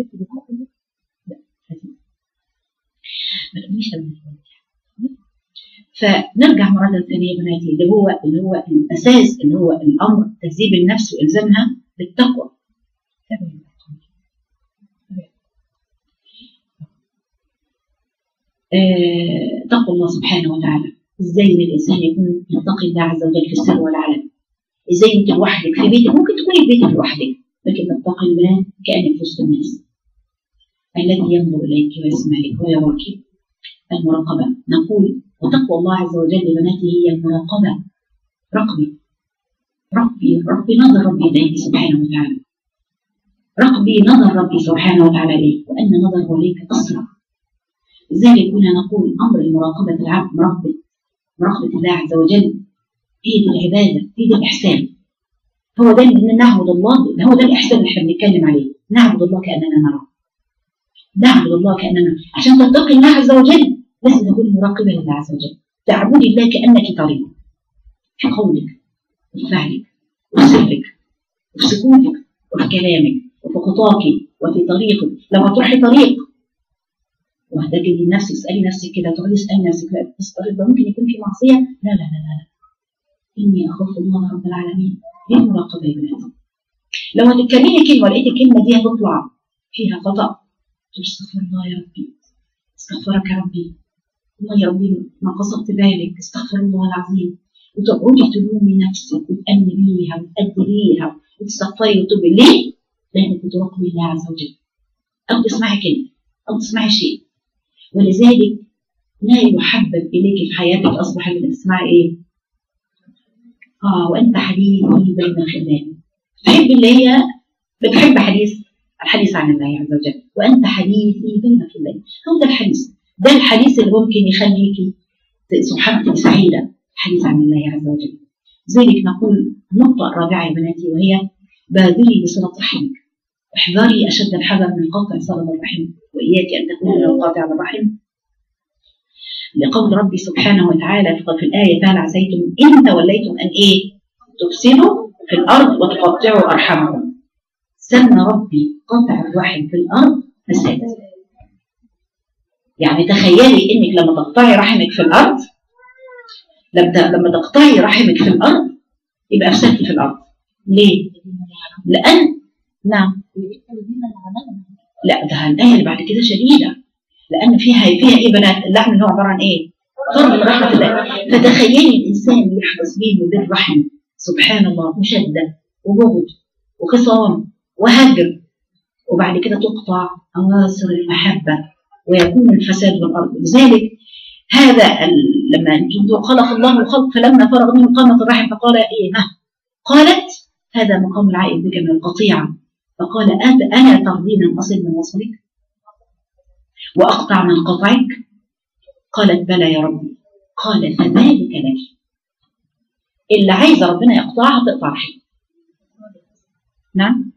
فنرجع مرة ثانية بناتي اللي هو اللي هو الأساس اللي هو الأمر تهذيب النفس وإلزامها بالتقوى آه، تقوى الله سبحانه وتعالى ازاي ان الانسان يكون يتقي الله عز وجل في السر والعلن ازاي انت لوحدك في بيتك ممكن تكوني في بيتك لوحدك لكن تتقي الله كانك في وسط الناس الذي ينظر اليك ويسمعك ويراك المراقبه نقول وتقوى الله عز وجل بناته هي المراقبه رقبي ربي ربي نظر ربي اليه سبحانه وتعالى رقبي نظر ربي سبحانه وتعالى اليك وان نظره اليك اسرع لذلك كنا نقول امر مراقبه العبد مراقبه مراقبه الله عز وجل هي دي العباده هي دي الاحسان هو ده ان نعبد الله هو ده الاحسان اللي احنا بنتكلم عليه نعبد الله كاننا نرى نعبد الله كاننا عشان تتقي الله عز وجل لازم تكون مراقبه لله عز وجل تعبدي الله كانك طريق في قولك وفي فعلك وفي سرك وفي سكوتك وفي كلامك وفي خطاك وفي طريقك لما تروحي طريق وهتجدي نفسك اسالي نفسك كده تقعدي اسالي نفسك لا بس الطريق ده ممكن يكون فيه معصيه لا لا لا لا اني اخاف الله رب العالمين دي المراقبه يا بناتي لو هتتكلمي كلمه ولقيت الكلمه دي هتطلع فيها خطا تقول استغفر الله يا ربي استغفرك يا ربي والله يا ربي ما قصدت بالك استغفر الله العظيم وتقعدي تلومي نفسك وتأنبيها وتأدبيها وتستغفري وتوبي ليه؟ لأنك بتراقبي الله عز وجل أو تسمعي كلمة أو تسمعي شيء ولذلك لا يحبب إليك في حياتك أصبح اللي بتسمعي إيه؟ آه وأنت حديثي بين الخلان تحب اللي هي بتحب حديث الحديث عن الله عز وجل وأنت حديثي بين الخلان هو ده الحديث ده الحديث اللي ممكن يخليك سبحان الله سعيدة الحديث عن الله عز وجل لذلك نقول النقطة الرابعة يا بناتي وهي بادري بصلة رحمك احذري أشد الحذر من قطع صلة الرحم وإياك أن تكون من قاطع الرحم لقول ربي سبحانه وتعالى في الآية فهل عسيتم إن توليتم أن إيه تفسدوا في الأرض وتقطعوا أرحامكم سمى ربي قطع الرحم في الأرض فساد يعني تخيلي إنك لما تقطعي رحمك في الأرض لما تقطعي رحمك في الأرض يبقى أفسدتي في الأرض ليه؟ لأن نعم لا ده الآية اللي بعد كده شديدة لأن فيها فيها إيه بنات اللحم اللي هو عبارة عن إيه؟ قرب من رحمة الله فتخيلي الإنسان يحدث بينه وبين رحم سبحان الله مشدة وبغض وخصام وهجر وبعد كده تقطع أواصر المحبة ويكون الفساد بالأرض لذلك هذا لما خلق الله الخلق فلما فرغ منه قامت الرحم فقال إيه ما قالت هذا مقام العائد بك من القطيعة فقال أنا ترضين أن أصل من وصلك وأقطع من قطعك قالت بلى يا ربي قال فذلك لك اللي عايزة ربنا يقطعها تقطع رحم نعم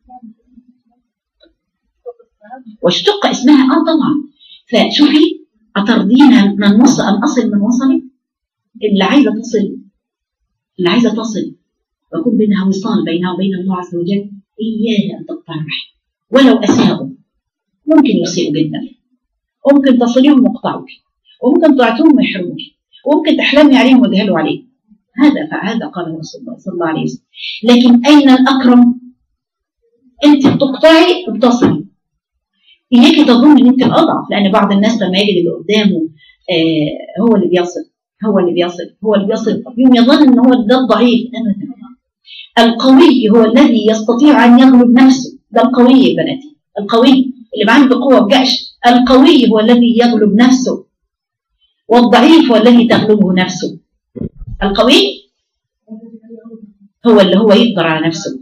واشتق اسمها اه طبعا فشوفي أترضين من نص أن أصل من وصلك اللي عايزة تصل اللي عايزة تصل ويكون بينها وصال بينها وبين الله عز وجل إياها أن تقطع الرحم ولو أساءوا ممكن يسيئوا جدا وممكن تصليهم ويقطعوك وممكن تعطوهم ويحرموك وممكن تحلمي عليهم وتجهلوا عليه هذا فهذا قال رسول الله صلى الله عليه وسلم لكن أين الأكرم أنت بتقطعي وبتصلي إياكي تظن أن أنت الأضعف لأن بعض الناس لما يجد اللي قدامه آه هو اللي بيصل هو اللي بيصل هو اللي بيصل يوم يظن أن هو ده الضعيف أبدا القوي هو الذي يستطيع أن يغلب نفسه ده القوي يا بناتي القوي اللي عنده قوة بجأش القوي هو الذي يغلب نفسه والضعيف هو الذي تغلبه نفسه القوي هو اللي هو يقدر على نفسه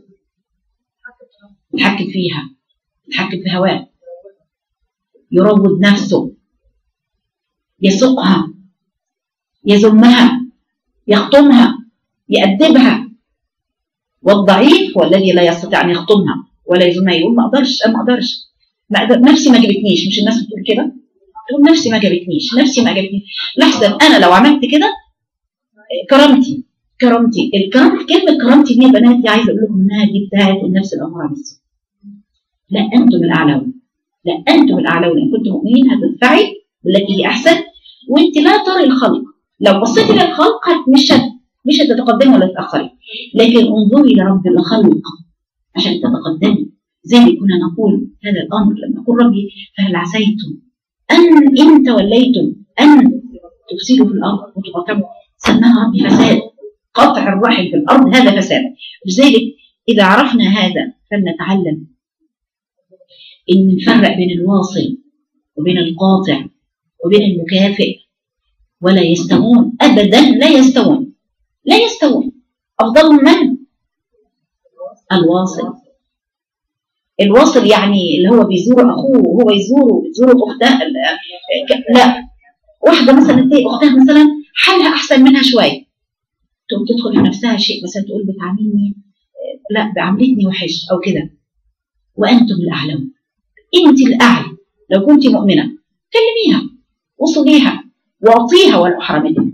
يتحكم فيها يتحكم في هواه يروض نفسه يسوقها يذمها يخطمها يأدبها والضعيف هو الذي لا يستطيع ان يخطبها ولا يزنها يقول ما اقدرش ما اقدرش ما أقدر. نفسي ما جبتنيش مش الناس بتقول كده تقول نفسي ما جابتنيش نفسي ما جابتنيش لحظه انا لو عملت كده كرامتي كرامتي الكرام كلمه كرامتي دي يا بناتي عايزه اقول لكم انها دي بتاعت النفس الاماره بالسوء لا انتم الاعلون لا انتم الاعلون ان كنتم مؤمنين هتدفعي بالتي هي احسن وانت لا ترى الخلق لو بصيتي للخلق هت- مش هت- مش هتتقدمي ولا تتاخري لكن انظري لرب الخلق عشان تتقدمي زي ما كنا نقول هذا الامر لما يقول ربي فهل عسيتم ان ان توليتم ان تفسدوا في الارض وتقطعوا سماها ربي فساد قطع الرحم في الارض هذا فساد لذلك اذا عرفنا هذا فلنتعلم ان نفرق بين الواصل وبين القاطع وبين المكافئ ولا يستوون ابدا لا يستوون لا يستوون افضل من الواصل الواصل يعني اللي هو بيزور اخوه وهو يزوره بتزور اختها ك- لا واحده مثلا تلاقي اختها مثلا حالها احسن منها شويه تقوم تدخل في نفسها شيء مثلا تقول بتعاملني آه، لا بعاملتني وحش او كده وانتم الاعلون انت الاعلى لو كنت مؤمنه كلميها وصليها واعطيها ولو حرمتك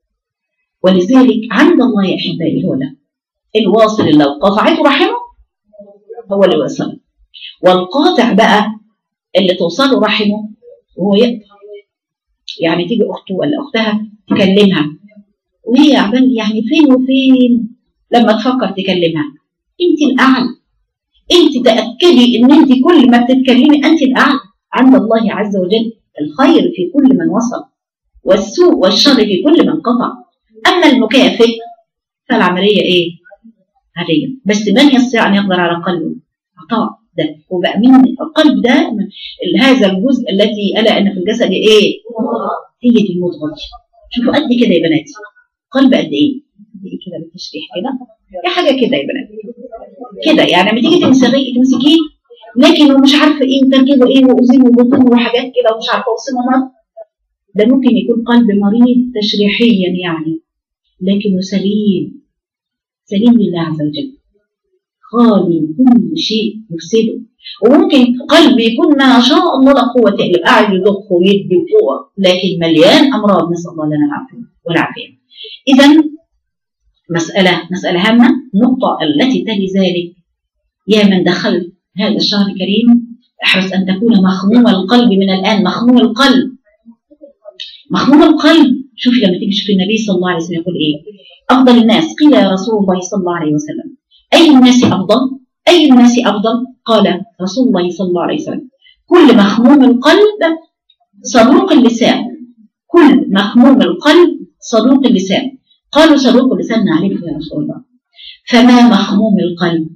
ولذلك عند الله يا احبائي هو ده الواصل اللي لو قطعته رحمه هو اللي وصل والقاطع بقى اللي توصله رحمه وهو يقطع يعني تيجي اخته ولا اختها تكلمها وهي عبال يعني فين وفين لما تفكر تكلمها انت الاعلى انت تاكدي ان انت كل ما بتتكلمي انت الاعلى عند الله عز وجل الخير في كل من وصل والسوء والشر في كل من قطع اما المكافئ فالعمليه ايه عاديه بس من يستطيع ان يقدر على قلبه عطاء ده وبقى مين القلب ده من- هذا الجزء التي الا ان في الجسد ايه هي دي المضغه دي شوفوا قد كده يا بناتي قلب قد ايه قد ايه كده بالتشريح كده يا حاجه كده يا بنات كده يعني لما تيجي تمسكيه تمسكيه لكن هو مش عارفه ايه وتركيبه ايه واذين وبطن وحاجات كده ومش عارفه وصمامات ده ممكن يكون قلب مريض تشريحيا يعني لكنه سليم سليم لله عز وجل خالي من كل شيء يفسده وممكن قلب يكون ما شاء الله لا قوة إلا قاعد يضخ ويدي وقوة لكن مليان أمراض نسأل الله لنا العافية والعافية إذا مسألة مسألة هامة النقطة التي تلي ذلك يا من دخلت هذا الشهر الكريم احرص أن تكون مخموم القلب من الآن مخموم القلب مخموم القلب شوفي لما تيجي تشوفي النبي صلى الله عليه وسلم يقول ايه افضل الناس قيل يا رسول الله صلى الله عليه وسلم اي الناس افضل اي الناس افضل قال رسول الله صلى الله عليه وسلم كل مخموم القلب صدوق اللسان كل مخموم القلب صدوق اللسان قالوا صدوق اللسان نعرفه يا رسول الله فما مخموم القلب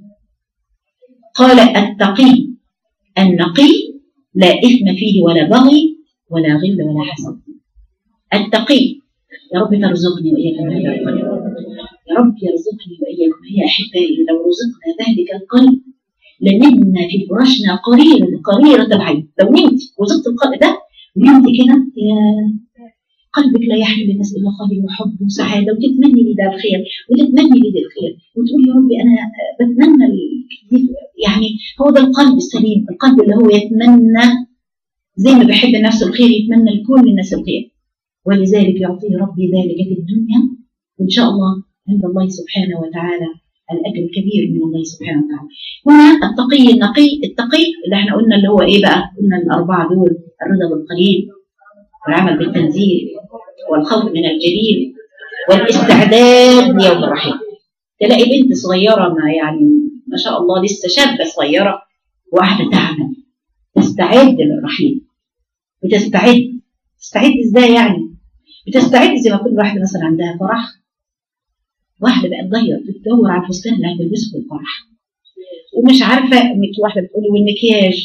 قال التقي النقي لا إثم فيه ولا بغي ولا غل ولا حسد التقي يا رب ترزقني وإياك من هذا القلب يا رب يرزقني وإياكم يا أحبائي لو رزقنا ذلك القلب لنمنا في فراشنا قريرة قريرة العين لو نمت ورزقت القلب ده نمت كده يا قلبك لا يحمل الناس الا خير وحب وسعاده وتتمني لي ده الخير وتتمني لي ده الخير وتقول يا ربي انا بتمنى ال- يعني هو ده القلب السليم القلب اللي هو يتمنى زي ما بيحب نفسه الخير يتمنى لكل الناس الخير ولذلك يعطيه ربي ذلك في الدنيا وان شاء الله عند الله سبحانه وتعالى الاجر الكبير من الله سبحانه وتعالى. هنا التقي النقي التقي اللي احنا قلنا اللي هو ايه بقى؟ قلنا الاربعه دول الرضا بالقليل والعمل بالتنزيل والخوف من الجليل والاستعداد ليوم الرحيل. تلاقي بنت صغيره ما يعني ما شاء الله لسه شابه صغيره واحده تعمل تستعد للرحيل بتستعد تستعد ازاي يعني؟ بتستعد زي ما كل واحده مثلا عندها فرح واحده بقت تغير تدور على الفستان اللي هتلبسه في الفرح ومش عارفه مت- واحده بتقولي والمكياج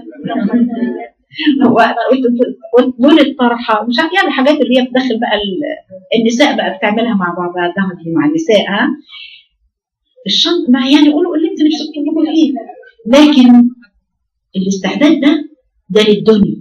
دول الطرحه مش عارفه يعني الحاجات اللي هي بتدخل بقى ال- النساء بقى بتعملها مع بعضها دهن مع النساء ها الشنط مع يعني قولوا اللي انت نفسك تطلبوا فيه لكن الاستعداد ده ده للدنيا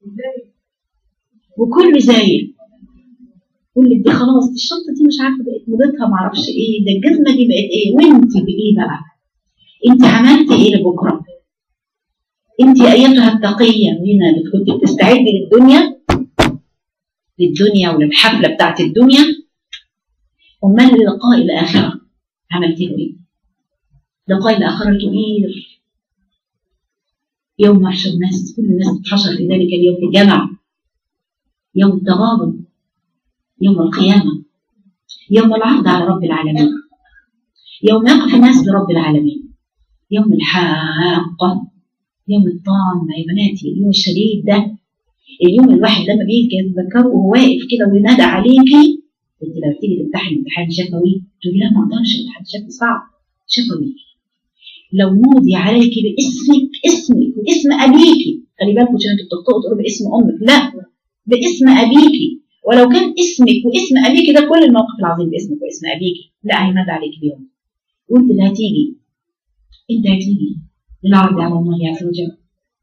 وكل زايد كل دي خلاص دي الشنطه دي مش عارفه بقت موضتها ما اعرفش ايه ده الجزمه دي بقت ايه وانت بايه بقى انت عملتي ايه لبكره انت ايتها التقيه هنا كنت بتستعدي للدنيا للدنيا وللحفله بتاعت الدنيا امال للقاء الاخره عملتي له ايه؟ لقاء الاخره كبير يوم يحشر الناس كل الناس تتحشر في ذلك اليوم في الجمع يوم التغابن يوم القيامه يوم العرض على رب العالمين يوم يقف الناس لرب العالمين يوم الحاقة يوم الطامة يا بناتي اليوم الشديد ده اليوم الواحد لما بيجي يتذكره وهو واقف كده وينادى عليكي انت لما تيجي تمتحن امتحان شفوي تقولي لا ما اقدرش امتحان شفوي صعب شفوي لو نودي عليكي باسمك اسمك واسم ابيكي خلي بالكم عشان انتوا بتخطئوا تقولوا باسم امك لا باسم ابيكي ولو كان اسمك واسم ابيكي ده كل الموقف العظيم باسمك واسم ابيكي لا هينادى عليكي بيوم وانت اللي هتيجي انت هتيجي للعرض على الله عز وجل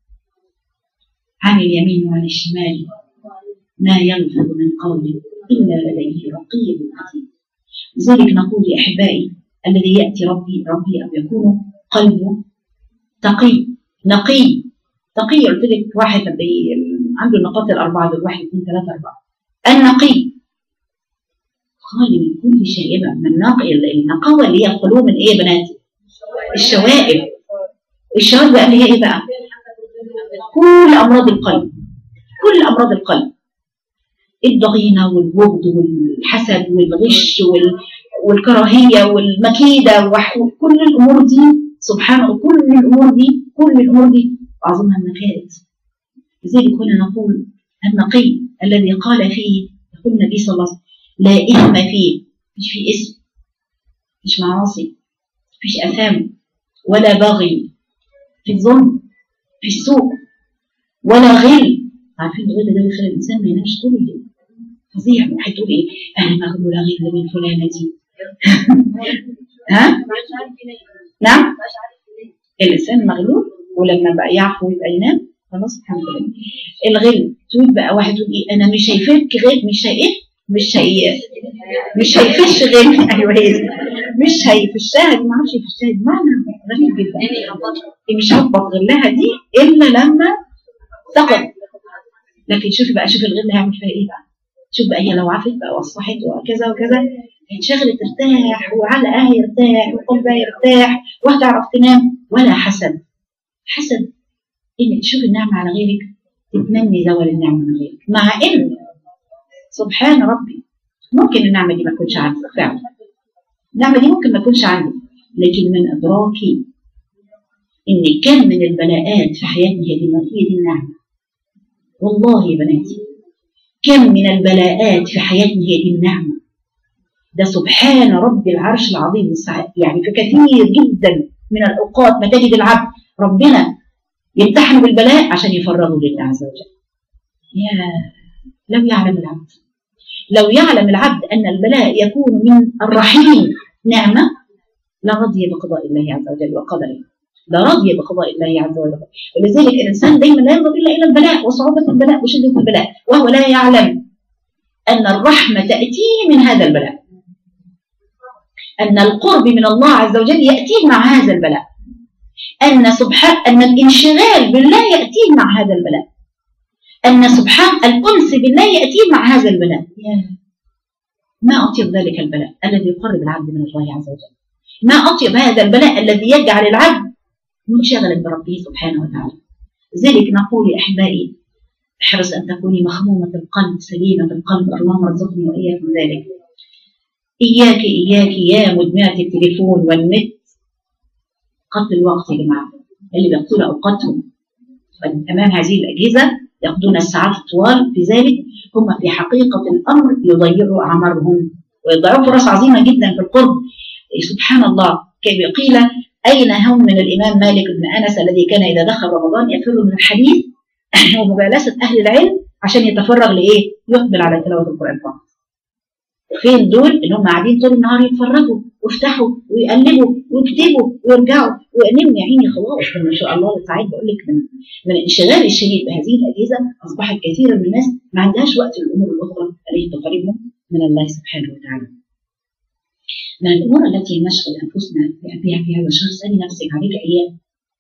عن اليمين وعن الشمال ما يلفظ من قول الا لديه رقيب عتيد لذلك نقول يا احبائي الذي ياتي ربي ربي او يكون قلبه تقي نقي تقي قلت لك واحد عنده النقاط الاربعه دول واحد اثنين ثلاثه اربعه النقي خالي من كل شائبه من نقي النقاوه اللي هي القلوب من ايه يا بناتي؟ الشوائب الشوائب بقى اللي هي ايه بقى؟ كل امراض القلب كل امراض القلب الضغينه والبغض والحسد والغش وال... والكراهيه والمكيده وكل الامور دي سبحان الله كل الامور دي كل الامور دي اعظمها المكائد لذلك هنا نقول النقي الذي قال فيه يقول النبي صلى الله عليه وسلم لا إثم فيه مش في اسم مش معاصي مفيش أثام ولا بغي في الظلم في السوء ولا غل عارفين الغل ده بيخلي الإنسان ما ينامش طول الليل فظيع واحد تقول إيه أنا مغلولة غل من فلانة دي ها؟ نعم الإنسان مغلول ولما بقى يعفو يبقى ينام خلاص الحمد لله الغل تقول بقى واحد يقول ايه انا مش هيفك غير مش هي مش هي مش هيفش غير ايوه هي مش هيفشها دي ما اعرفش يفشها دي معنى غريب جدا مش هتبط غلها دي الا لما سقط لكن شوفي بقى شوفي الغل هيعمل فيها ايه بقى شوف بقى هي لو عفت بقى وصحت وكذا وكذا انشغلت ترتاح وعلقها يرتاح وقلبها يرتاح وهتعرف تنام ولا حسد حسد انك تشوف النعمه على غيرك تتمني زوال النعمه من غيرك مع ان سبحان ربي ممكن النعمه دي ما تكونش عندك فعلا النعمه دي ممكن ما تكونش عندك لكن من ادراكي ان كم من البلاءات في حياتنا هي دي هي دي النعمه والله يا بناتي كم من البلاءات في حياتنا هي دي النعمه ده سبحان رب العرش العظيم يعني في كثير جدا من الاوقات ما تجد العبد ربنا يمتحنوا بالبلاء عشان يفرغوا لله عز وجل يا لو يعلم العبد لو يعلم العبد أن البلاء يكون من الرحيم نعمة لرضي بقضاء الله عز وجل وقدره لرضي بقضاء الله عز وجل ولذلك الإنسان دايما لا ينظر إلا إلى البلاء وصعوبة البلاء وشدة البلاء وهو لا يعلم أن الرحمة تأتي من هذا البلاء أن القرب من الله عز وجل يأتيه مع هذا البلاء أن سبحان أن الانشغال بالله يأتيه مع هذا البلاء أن سبحان الأنس بالله يأتيه مع هذا البلاء ما أطيب ذلك البلاء الذي يقرب العبد من الله عز وجل ما أطيب هذا البلاء الذي يجعل العبد منشغلا بربه سبحانه وتعالى لذلك نقول يا أحبائي احرص أن تكوني مخمومة القلب سليمة القلب اللهم ارزقني وإياكم ذلك إياك إياك يا مدمنة التليفون والنت قتل الوقت يا جماعة اللي بيقتلوا أوقاتهم أمام هذه الأجهزة يقضون الساعات الطوال في ذلك هم في حقيقة الأمر يضيعوا أعمارهم ويضيعوا فرص عظيمة جدا في القرب سبحان الله كيف قيل أين هم من الإمام مالك بن أنس الذي كان إذا دخل رمضان يفر من الحديث ومجالسة أهل العلم عشان يتفرغ لإيه؟ يقبل على تلاوة القرآن فقط فين دول اللي هم قاعدين طول النهار يتفرجوا ويفتحوا ويقلبوا ويكتبوا ويرجعوا ويناموا يا عيني خلاص ما شاء الله ساعات بقول لك من من الانشغال الشديد بهذه الاجهزه اصبحت كثيرا من الناس ما عندهاش وقت للامور الاخرى التي تقربهم من الله سبحانه وتعالى. من الامور التي نشغل انفسنا بها في هذا الشهر سالي نفسك عليك ايام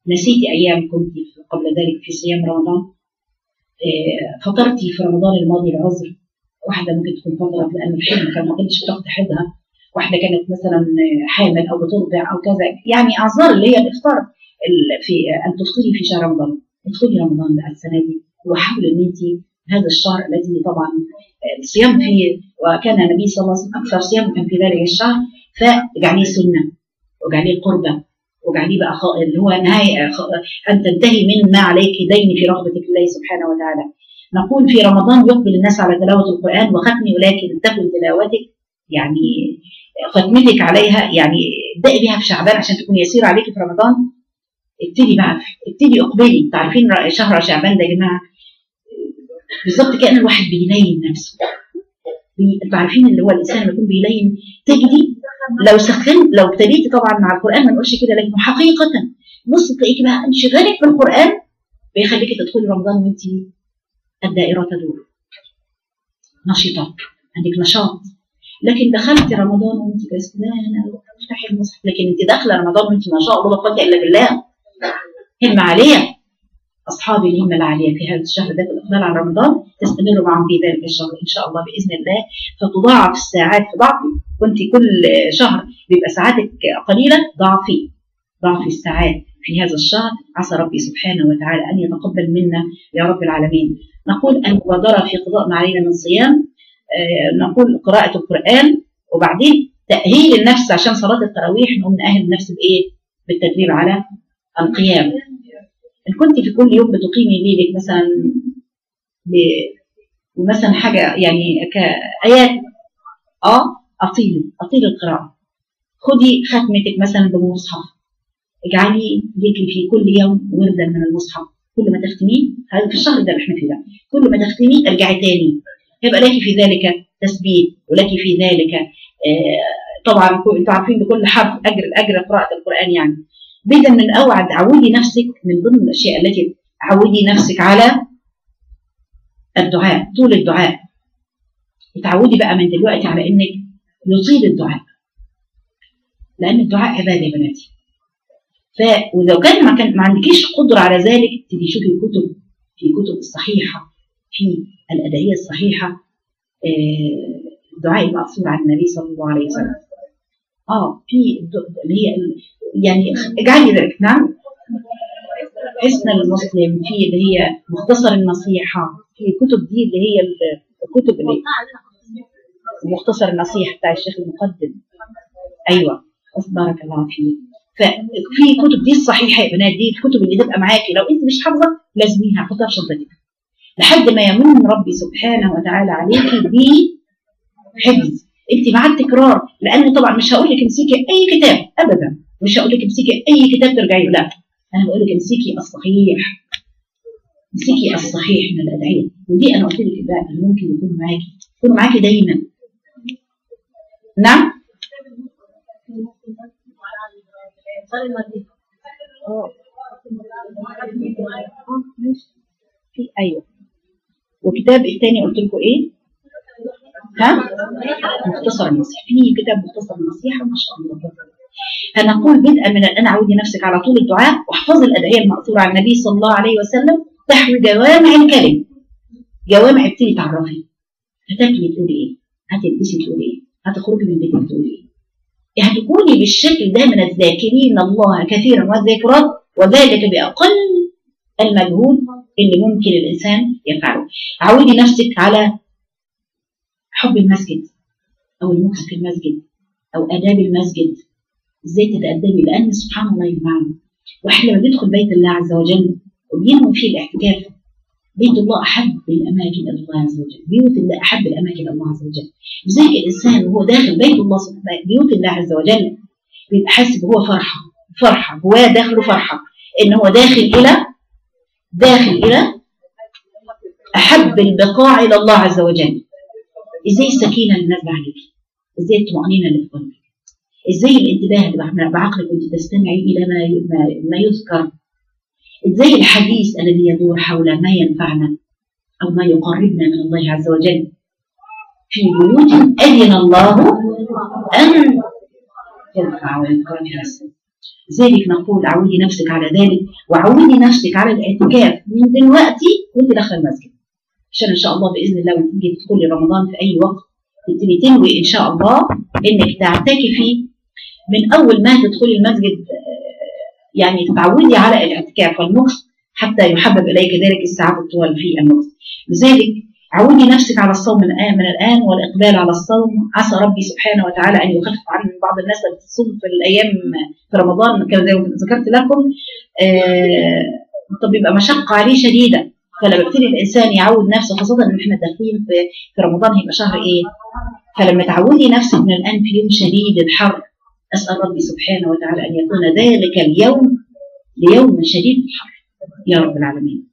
نسيتي أيام كنت قبل ذلك في صيام رمضان آه، فطرتي في رمضان الماضي العذر واحدة ممكن تكون فطرت لأن الحلم كان ما كانتش بتاخد حدها واحدة كانت مثلا حامل أو بترضع أو كذا يعني أعذار اللي هي الإفطار ال- في أن تفطري في شهر رمضان ادخلي رمضان بقى السنة دي وحاولي إن أنت هذا الشهر الذي طبعا آه، الصيام فيه وكان النبي صلى الله عليه وسلم أكثر صيام كان في ذلك الشهر فاجعليه سنة واجعليه قربة واجعليه بقى خ- اللي هو نهاية خ- أن تنتهي من ما عليك دين في رغبتك الله سبحانه وتعالى نقول في رمضان يقبل الناس على تلاوة القرآن وختمي ولكن تكن تلاوتك يعني ختمتك عليها يعني ابدأي بها في شعبان عشان تكون يسيرة عليك في رمضان ابتدي بقى ابتدي اقبلي انتوا عارفين ر- شهر شعبان ده يا جماعه بالظبط كان الواحد بيلين نفسه بي- انتوا عارفين اللي هو الانسان لما يكون بيلين تجدي لو سخنت لو ابتديتي طبعا مع القران ما نقولش كده لكن حقيقه بص تلاقيكي بقى انشغالك بالقران بيخليكي تدخلي رمضان وانت الدائره تدور نشيطه عندك نشاط لكن دخلت رمضان وانت كسلانه افتحي المصحف لكن انت داخله رمضان وانت ما شاء الله لا قوه الا بالله همه عاليه اصحابي الهمه العاليه في هذا الشهر ده في الاقبال على رمضان تستمروا معهم في ذلك الشهر ان شاء الله باذن الله فتضاعف الساعات في ضعف كنت كل شهر بيبقى ساعاتك قليله ضعفي ضعف الساعات في هذا الشهر عسى ربي سبحانه وتعالى ان يتقبل منا يا رب العالمين نقول المبادره في قضاء ما علينا من صيام آه، نقول قراءه القران وبعدين تاهيل النفس عشان صلاه التراويح نقوم ناهل النفس بايه؟ بالتدريب على القيام ان كنت في كل يوم بتقيمي ليلك مثلا ب- مثلا حاجه يعني كايات اه اطيل اطيل القراءه خدي ختمتك مثلا بمصحف اجعلي ليكي في كل يوم وردا من المصحف كل ما تختميه هذا في الشهر ده اللي احنا فيه ده كل ما تختميه ارجعي تاني يبقى لك في ذلك تثبيت ولك في ذلك آه طبعا انتوا عارفين بكل حرف اجر الاجر قراءه القران يعني بدءا من اوعد عودي نفسك من ضمن الاشياء التي عودي نفسك على الدعاء طول الدعاء اتعودي بقى من دلوقتي على انك يطيل الدعاء لان الدعاء عباده يا بناتي ف ولو كان ما كان ما عندكيش قدره على ذلك تبتدي شوفي الكتب في كتب الصحيحه في الادعيه الصحيحه آه، الدعاء المأثور عن النبي صلى الله عليه وسلم اه في الد- اللي هي ال- يعني اجعلي ذلك نعم حسن المسلم في اللي هي مختصر النصيحه في الكتب دي اللي هي ال- الكتب اللي مختصر النصيحه بتاع الشيخ المقدم ايوه بس بارك الله فيك ففي كتب دي الصحيحه يا بنات دي الكتب اللي تبقى معاكي لو انت مش حافظه لازميها حطها في شنطتك لحد ما يمن ربي سبحانه وتعالى عليكي بحفظ انت مع التكرار لان طبعا مش هقول لك امسكي اي كتاب ابدا مش هقول لك امسكي اي كتاب ترجعي له لا انا بقول لك امسكي الصحيح امسكي الصحيح من الادعيه ودي انا قلت لك بقى اللي ممكن يكون معاكي يكون معاكي دايما نعم اه في ايوه وكتاب الثاني قلت لكم ايه ها مختصر النصيحه في كتاب مختصر النصيحه ما شاء الله هنقول بدءا من الان عودي نفسك على طول الدعاء واحفظي الادعيه الماثوره عن النبي صلى الله عليه وسلم تحوي جوامع الكلم جوامع ابتدي تعرفي هتاكلي تقولي ايه هتلبسي تقولي ايه هتخرجي من بيتك تقولي ايه هتكوني بالشكل ده من الذاكرين الله كثيرا والذاكرات وذلك باقل المجهود اللي ممكن الانسان يفعله عودي نفسك على حب المسجد او المكث في المسجد او اداب المسجد ازاي تتقدمي لان سبحان الله يا جماعه واحنا لما بندخل بيت الله عز وجل وبينهم فيه الاعتكاف بيت الله احب الاماكن الى الله عز وجل بيوت الله احب الاماكن الى الله عز وجل لذلك الانسان وهو داخل بيت الله سبحانه بيوت الله عز وجل بيبقى حاسس هو فرحه فرحه جواه داخله فرحه ان هو داخل الى داخل الى احب البقاع الى الله عز وجل ازاي السكينه اللي نازله عليك ازاي الطمانينه اللي في قلبك ازاي الانتباه اللي بعقلك وانت تستمعي الى ما ما يذكر ازاي الحديث الذي يدور حول ما ينفعنا او ما يقربنا من الله عز وجل في بيوت اذن الله ان ترفع ويذكر فيها اسمه لذلك نقول عودي نفسك على ذلك وعودي نفسك على الاعتكاف من دلوقتي وانت داخله المسجد عشان ان شاء الله باذن الله وانت تيجي تدخلي رمضان في اي وقت تبتدي تنوي ان شاء الله انك تعتكفي من اول ما تدخلي المسجد يعني تتعودي على الاعتكاف والمكث حتى يحبب اليك ذلك الساعات الطوال في المكث لذلك عودي نفسك على الصوم من الآن, من الآن والإقبال على الصوم عسى ربي سبحانه وتعالى أن يخفف عن بعض الناس اللي بتصوم في الأيام في رمضان كما ذكرت لكم آه طب بيبقى مشقة عليه شديدة فلما يبتدي الإنسان يعود نفسه خاصة إن إحنا داخلين في, في رمضان هيبقى شهر إيه؟ فلما تعودي نفسك من الآن في يوم شديد الحر أسأل ربي سبحانه وتعالى أن يكون ذلك اليوم ليوم شديد الحر يا رب العالمين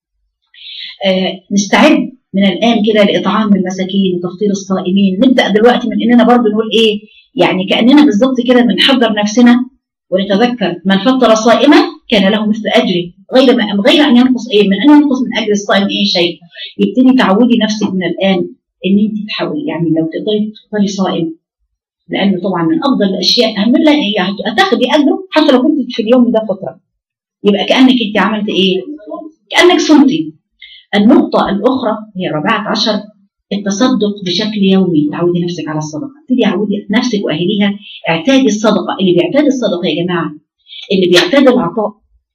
آه نستعد من الآن كده لإطعام المساكين وتفطير الصائمين نبدأ دلوقتي من إننا برضه نقول إيه يعني كأننا بالظبط كده بنحضر نفسنا ونتذكر من فطر صائما كان له مثل أجره غير ما غير أن ينقص إيه من أن ينقص من أجر الصائم إيه شيء يبتدي تعودي نفسك من الآن إن أنت تحاولي يعني لو تقدري تفطري صائم لأنه طبعا من أفضل الأشياء أهم لها هي هتاخدي أجره حتى لو كنت في اليوم ده فترة يبقى كأنك أنت عملت إيه؟ كأنك صمتي النقطة الأخرى هي الرابعة عشر التصدق بشكل يومي تعودي نفسك على الصدقة ابتدي عودي نفسك وأهليها اعتادي الصدقة اللي بيعتاد الصدقة يا جماعة اللي بيعتاد العطاء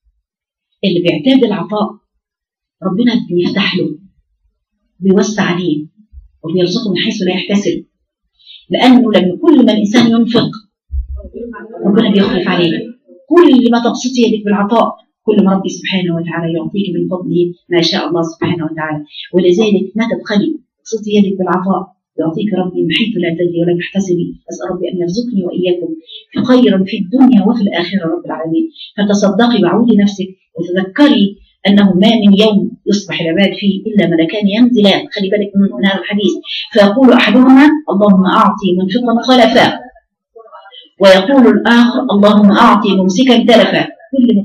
اللي بيعتاد العطاء ربنا بيفتح له بيوسع عليه وبيرزقه من حيث لا يحتسب لأنه لما كل ما الإنسان ينفق ربنا بيخلف عليه كل ما تبسطي يدك بالعطاء كل ما ربي سبحانه وتعالى يعطيك من فضله ما شاء الله سبحانه وتعالى ولذلك ما تبخلي بسطي يدك بالعطاء يعطيك ربي من حيث لا تدري ولا تحتسبي اسال ربي ان يرزقني واياكم خيرا في الدنيا وفي الاخره رب العالمين فتصدقي وعودي نفسك وتذكري انه ما من يوم يصبح العباد فيه الا ملكان ينزلان خلي بالك من هذا الحديث فيقول احدهما اللهم اعطي منفقا خلفا ويقول الاخر اللهم اعطي ممسكا تلفا كل ما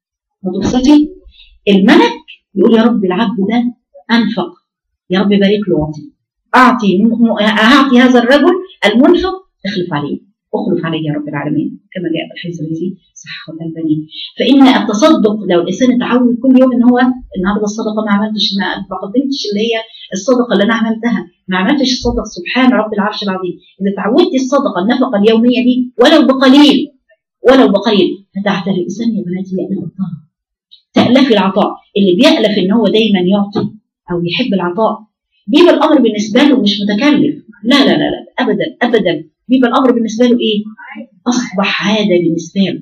وتبسطي الملك يقول يا رب العبد ده انفق يا رب بارك له واعطي اعطي اعطي هذا الرجل المنفق اخلف عليه اخلف عليه يا رب العالمين كما جاء في الحديث الذي صححه الالباني فان التصدق لو الانسان اتعود كل يوم ان هو النهارده الصدقه ما عملتش ما قدمتش اللي هي الصدقه اللي انا عملتها ما عملتش الصدقه سبحان رب العرش العظيم اذا تعودتي الصدقه النفقه اليوميه دي ولو بقليل ولو بقليل فتعتري الانسان يا بناتي يألف الطهر تألفي العطاء اللي بيألف ان هو دايما يعطي او يحب العطاء بيبقى الامر بالنسبه له مش متكلف لا لا لا لا ابدا ابدا بيبقى الامر بالنسبه له ايه اصبح عاده بالنسبه له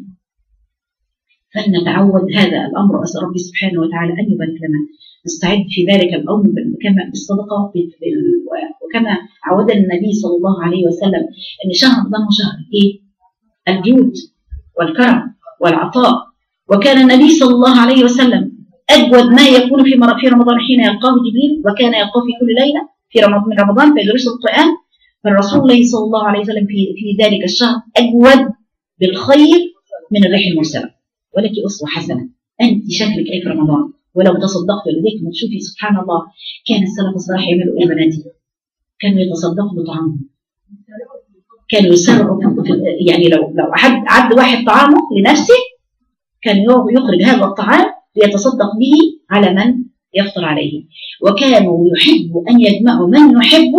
فلنتعود هذا الامر اسال ربي سبحانه وتعالى ان يبارك لنا نستعد في ذلك الامر كما بالصدقه وكما عودنا النبي صلى الله عليه وسلم ان شهر رمضان هو شهر ايه الجود والكرم والعطاء وكان النبي صلى الله عليه وسلم أجود ما يكون في في رمضان حين يلقاه جبريل وكان يلقاه في كل ليلة في رمضان من رمضان فيدرس القرآن فالرسول الله صلى الله عليه وسلم في في ذلك الشهر أجود بالخير من الريح المرسلة ولك أسوة حسنة أنت شكلك أي في رمضان ولو تصدقت ولذلك ما تشوفي سبحان الله كان السلف الصالح يعملوا إيه بناتي؟ كانوا يتصدقوا بطعامهم كانوا يسرعوا يعني لو لو عد عد واحد طعامه لنفسه كان يخرج هذا الطعام ليتصدق به على من يفطر عليه وكانوا يحبوا أن يجمعوا من يحبه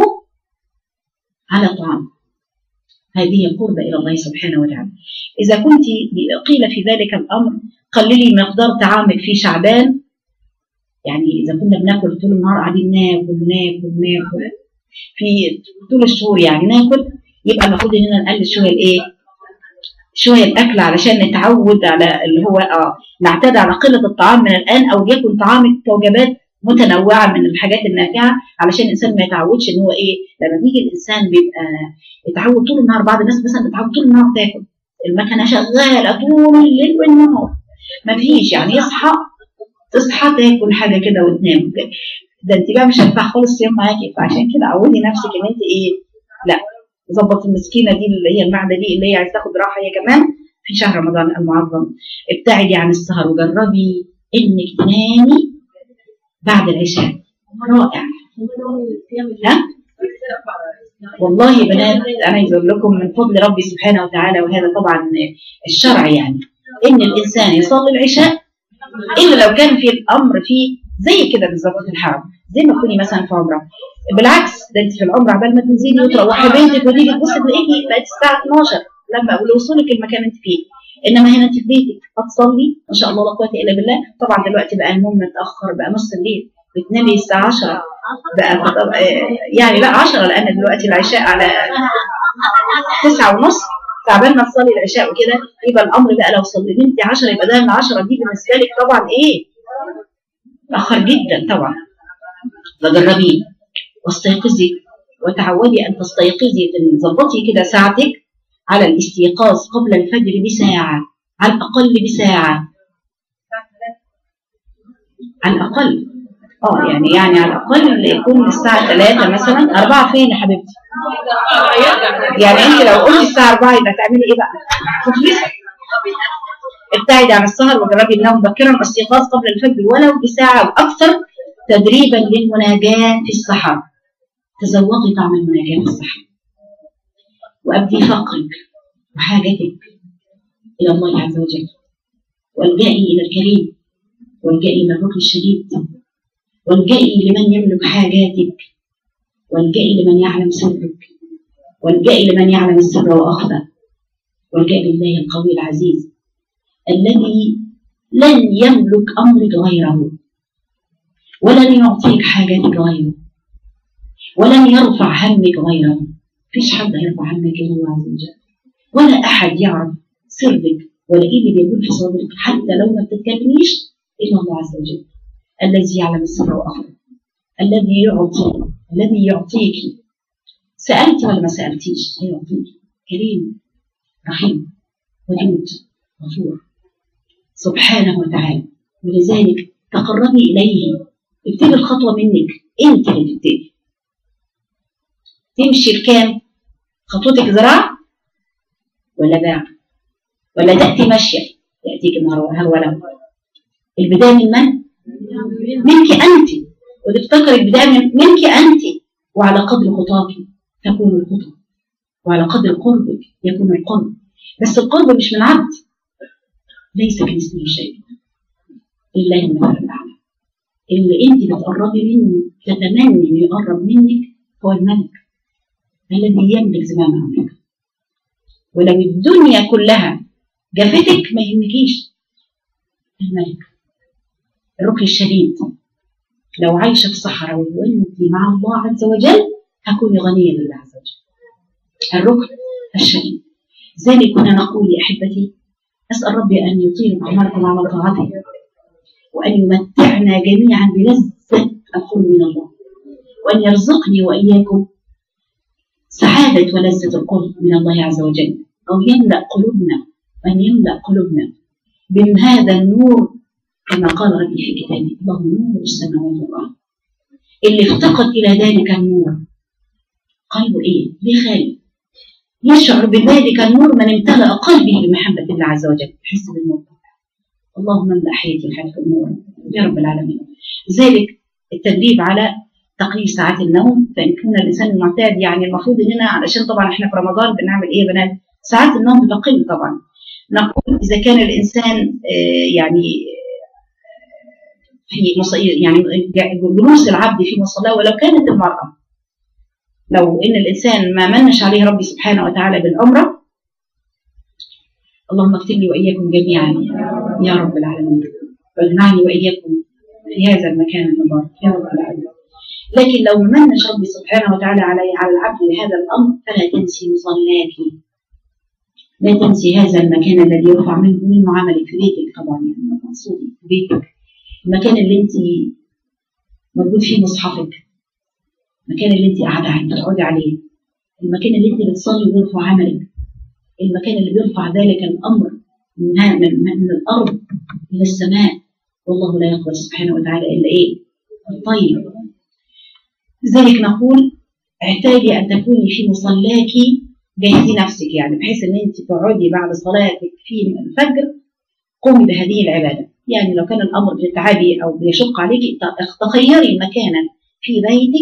على طعام هذه قربة إلى الله سبحانه وتعالى إذا كنت قيل في ذلك الأمر قللي مقدار طعامك في شعبان يعني إذا كنا بناكل طول النهار قاعدين ناكل ناكل ناكل في طول الشهور يعني ناكل يبقى المفروض إننا نقلل شوية الإيه؟ شويه الاكل علشان نتعود على اللي هو اه نعتاد على قله الطعام من الان او يكن طعامك كوجبات متنوعه من الحاجات النافعه علشان الانسان ما يتعودش ان هو ايه لما بيجي الانسان بيبقى يتعود طول النهار بعض الناس مثلا بتتعود طول النهار تاكل المكنه شغاله طول الليل والنهار ما فيش يعني يصحى تصحى تاكل حاجه كده وتنام ده انت بقى مش هينفع خالص الصيام معاكي فعشان كده عودي نفسك ان انت ايه لا ظبط المسكينه دي اللي هي المعده دي اللي هي عايزه تاخد راحه هي كمان في شهر رمضان المعظم ابتعدي عن السهر وجربي انك تنامي بعد العشاء رائع ها والله يا بنات انا عايز اقول لكم من فضل ربي سبحانه وتعالى وهذا طبعا الشرع يعني ان الانسان يصلي العشاء الا لو كان في الامر فيه زي كده بالظبط في الحرم زي ما تكوني مثلا في عمره بالعكس ده انت في العمره عبال ما تنزلي وتروحي بيتك وتيجي تبصي تلاقيكي بقت الساعه 12 لما لوصولك المكان انت فيه انما هنا انت في بيتك هتصلي ما شاء الله لا قوه الا بالله طبعا دلوقتي بقى النوم متاخر بقى نص الليل بتنامي الساعه 10 بقى فطب- يعني لا 10 لان دلوقتي العشاء على 9 ونص تعبان ما تصلي العشاء وكده يبقى الامر بقى لو صليتي انت 10 يبقى ده ال 10 دي بالنسبه لك طبعا ايه؟ متاخر جدا طبعا فجربيه واستيقظي وتعودي ان تستيقظي تظبطي كده ساعتك على الاستيقاظ قبل الفجر بساعه على الاقل بساعه على الاقل اه يعني يعني على الاقل يكون الساعه 3 مثلا 4 فين يا حبيبتي؟ يعني انت لو قلتي الساعه 4 يبقى تعملي ايه بقى؟ تفلسي ابتعدي عن السهر وجربي النوم مبكرا والاستيقاظ قبل الفجر ولو بساعه واكثر تدريبا للمناجاه في السحر تذوقي طعم المناجاه في السحر وابدي فقرك وحاجتك الى الله عز وجل والجئي الى الكريم والجئي الى الركن الشديد والجئي لمن يملك حاجاتك والجئي لمن يعلم سرك والجئي لمن يعلم السر واخفى والجئي بالله القوي العزيز الذي لن يملك امرك غيره ولن يعطيك حاجاتك غيره ولن يرفع همك غيره فيش حد هيرفع همك الا الله عز وجل ولا احد يعرف سرك ولا ايه اللي بيقول في صدرك حتى لو ما بتتكلميش الا الله عز وجل الذي يعلم السر واخفى الذي يعطي الذي يعطيك سالت ولا ما سالتيش هيعطيك كريم رحيم ودود غفور سبحانه وتعالى ولذلك تقربي اليه ابتدي الخطوه منك انت اللي تبتدي تمشي بكام خطوتك ذراع ولا باع ولا تاتي ماشيه ياتيك هروله البدايه من من منك انت وتفتكر البدايه من منك انت وعلى قدر خطاك تكون الخطى وعلى قدر قربك يكون القرب بس القرب مش من عبد ليس كمثله شيء لله المثل الاعلى اللي انت بتقربي منه تتمني انه يقرب منك هو الملك الذي يملك زمام امرك ولو الدنيا كلها جافتك ما يهمكيش الملك الركن الشديد لو عايشه في صحراء وانت مع الله عز وجل هكوني غنيه بالله عز وجل الركن الشديد ذلك كنا نقول يا احبتي اسال ربي ان يطيل اعماركم على طاعته وان يمتعنا جميعا بلذه القرب من الله وان يرزقني واياكم سعاده ولذه القرب من الله عز وجل او يملا قلوبنا وان يملا قلوبنا بهذا النور كما قال ربي في كتابه الله نور السماوات والارض اللي افتقد الى ذلك النور قلبه ايه؟ ليه خالي؟ يشعر بذلك النور من امتلأ قلبه بمحبة الله عز وجل يحس بالنور اللهم املأ حياتي وحياتكم نورا يا رب العالمين ذلك التدريب على تقليل ساعات النوم فإن كنا الإنسان المعتاد يعني المفروض إننا علشان طبعا إحنا في رمضان بنعمل إيه يا بنات؟ ساعات النوم بتقل طبعا نقول إذا كان الإنسان آه يعني في مص... يعني جلوس العبد في مصلاه ولو كانت المرأة لو ان الانسان ما منش عليه ربي سبحانه وتعالى بالعمره اللهم اكتب لي واياكم جميعا يا رب العالمين واجمعني واياكم في هذا المكان المبارك يا رب العالمين لكن لو منش ربي سبحانه وتعالى علي على العبد بهذا الامر فلا تنسي مصلاك لا تنسي هذا المكان الذي يرفع منه منه عملك في بيتك طبعا يعني مقصود في بيتك المكان اللي انت موجود فيه مصحفك المكان اللي انت قاعده عليه بتقعدي عليه المكان اللي انت بتصلي ويرفع عملك المكان اللي بيرفع ذلك الامر من, من, من الارض الى السماء والله لا يقبل سبحانه وتعالى الا ايه الطيب لذلك نقول اعتادي ان تكوني في مصلاك جهزي نفسك يعني بحيث ان انت تقعدي بعد صلاتك في الفجر قومي بهذه العباده يعني لو كان الامر بتتعبي او بيشق عليك تخيري مكانا في بيتك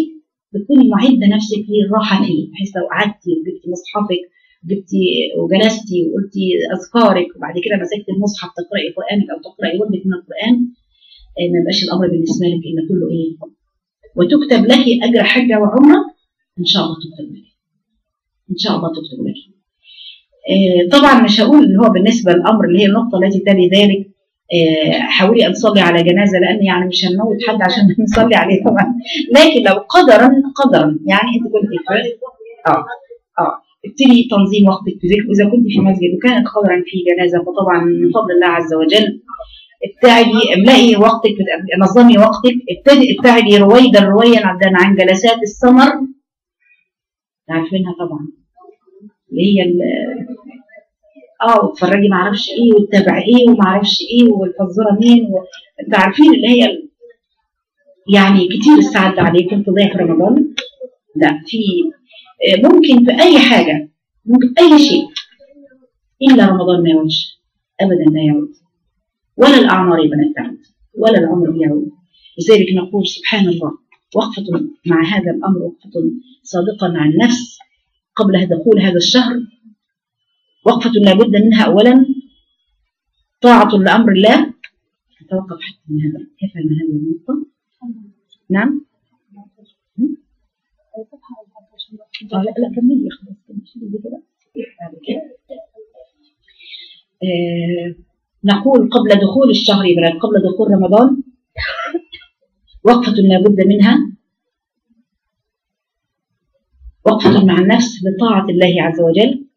بتكوني معده نفسك للراحه فيه بحيث لو قعدتي وجبتي مصحفك جبتي وجلستي وقلتي اذكارك وبعد كده مسكت المصحف تقراي قرانك او تقراي وردك من القران آه، ما يبقاش الامر بالنسبه لك الا كله ايه وتكتب لك اجر حجه وعمره ان شاء الله تكتب لك ان شاء الله تكتب لك آه، طبعا مش هقول اللي هو بالنسبه للامر اللي هي النقطه التي تلي ذلك آه، حاولي ان تصلي على جنازه لان يعني مش هنموت حد عشان نصلي عليه طبعا لكن لو قدرا قدرا يعني انت كنت في اه اه ابتدي تنظيم وقتك في ذكر اذا كنت في مسجد وكانت قدرا في جنازه فطبعا من فضل الله عز وجل ابتعدي املئي وقتك نظمي وقتك ابتدي ابتعدي رويدا رويا عن عن جلسات السمر عارفينها طبعا اللي هي ال- اه وتفرجي ما اعرفش ايه وتتابع ايه وما اعرفش ايه والفزوره مين و... انت عارفين اللي هي ال... يعني كتير الساعات ده عليكم تضيع في رمضان لا في آه، ممكن في اي حاجه ممكن اي شيء الا رمضان ما يعودش ابدا لا يعود ولا الاعمار يا بنات تعود ولا العمر يعود لذلك نقول سبحان الله وقفة مع هذا الأمر وقفة صادقة مع النفس قبل دخول هذا الشهر وقفة لابد منها أولا طاعة لأمر الله نتوقف حتى من هذا كيف من هذه النقطة نعم هم؟ آه لا لا كملي خلاص كملي دي كده بعد كده. آه، نقول قبل دخول الشهر يا بنات قبل دخول رمضان وقفة لابد منها وقفة مع النفس بطاعة الله عز وجل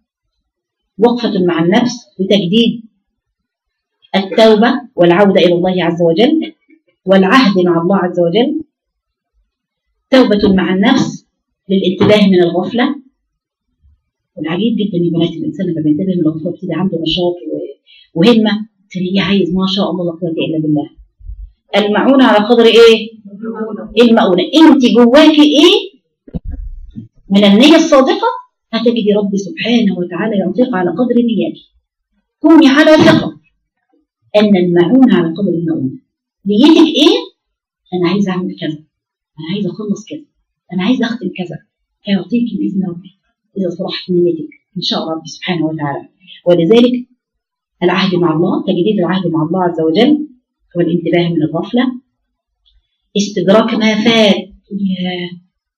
وقفة مع النفس لتجديد التوبة والعودة إلى الله عز وجل والعهد مع الله عز وجل توبة مع النفس للانتباه من الغفلة والعجيب جدا يا بنات الإنسان لما بينتبه من الغفلة بتبقى عنده نشاط و- وهمة تلاقيه عايز ما شاء الله لا قوة إلا بالله المعونة على قدر إيه؟ المؤونة أنت جواكي إيه؟ من النية الصادقة هتجدي ربي سبحانه وتعالى ينطق على قدر نيتك كوني على ثقة أن المعونة على قدر المؤونة نيتك إيه؟ أنا عايزة أعمل كذا أنا عايزة أخلص كذا أنا عايزة أختم كذا هيعطيك بإذن ربي إذا صلحت نيتك إن شاء ربي سبحانه وتعالى ولذلك العهد مع الله تجديد العهد مع الله عز وجل والانتباه من الغفلة استدراك ما فات ياه.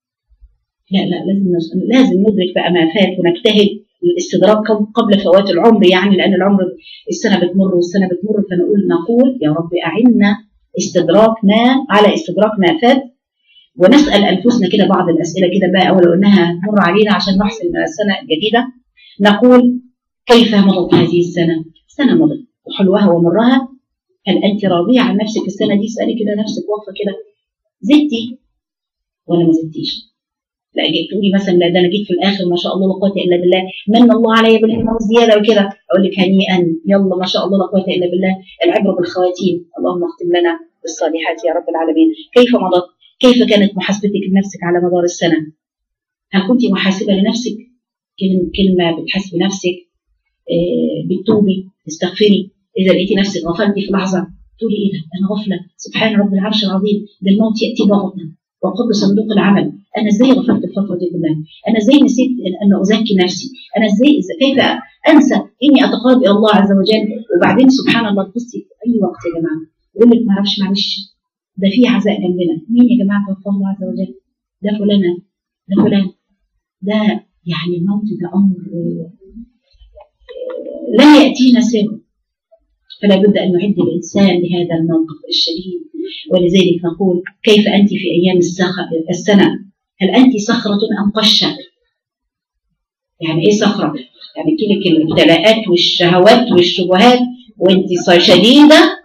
لا لا لازم نز- لازم ندرك بقى ما فات ونجتهد الاستدراك قبل- قبل فوات العمر يعني لأن العمر السنة بتمر والسنة بتمر فنقول نقول يا رب أعنا استدراك ما على استدراك ما فات ونسأل أنفسنا كده بعض الأسئلة كده بقى أول أنها تمر علينا عشان نحسن من السنة الجديدة نقول كيف مضت هذه السنة؟ سنة مضت وحلوها ومرها هل أنت راضية عن نفسك السنة دي؟ اسألي كده نفسك واقفة كده زدتي ولا ما زدتيش؟ لا جيت تقولي مثلا لا ده انا جيت في الاخر ما شاء الله لا قوه الا بالله من الله علي بالعلم والزياده وكده اقول لك هنيئا يلا ما شاء الله لا قوه الا بالله العبره بالخواتيم اللهم اختم لنا بالصالحات يا رب العالمين كيف مضت كيف كانت محاسبتك لنفسك على مدار السنه هل كنت محاسبه لنفسك كلمه كلمه بتحاسبي نفسك آه، بتتوبي تستغفري اذا لقيتي نفسك غفلتي في لحظه تقولي ايه ده انا غفله سبحان رب العرش العظيم ده الموت ياتي بغته وقبل صندوق العمل انا ازاي غفلت الفتره دي كلها انا ازاي نسيت ان ازكي نفسي انا ازاي إز- كيف انسى اني اتقرب الى الله عز وجل وبعدين سبحان الله تبصي في اي وقت يا جماعه يقول لك ما اعرفش معلش ده في عزاء جنبنا مين يا جماعه توفى الله عز وجل ده فلانه ده فلان ده يعني الموت ده امر آه، لا ياتينا سر فلا بد ان نعد الانسان لهذا الموقف الشديد ولذلك نقول كيف انت في ايام السخ- السنه هل انت صخره ام قشه؟ يعني ايه صخره؟ يعني كلك الابتلاءات والشهوات والشبهات وانت ص- شديده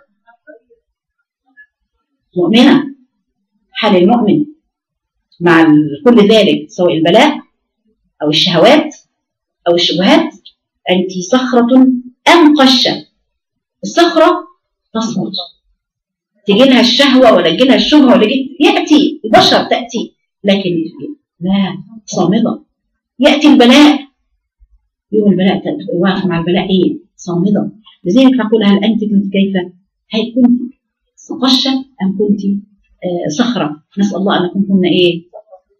مؤمنه حال المؤمن مع ال- كل ذلك سواء البلاء او الشهوات او الشبهات انت صخره ام قشه الصخره تصمت تجي لها الشهوه ولا تجي لها الشبهه ولا يجي ياتي البشر تاتي لكن لا صامده ياتي البلاء يوم البلاء تأتي- واقف مع البلاء ايه صامده لذلك نقول هل انت كنت كيف هل كنت قشه ام كنت آه صخره نسال الله ان نكون كنا ايه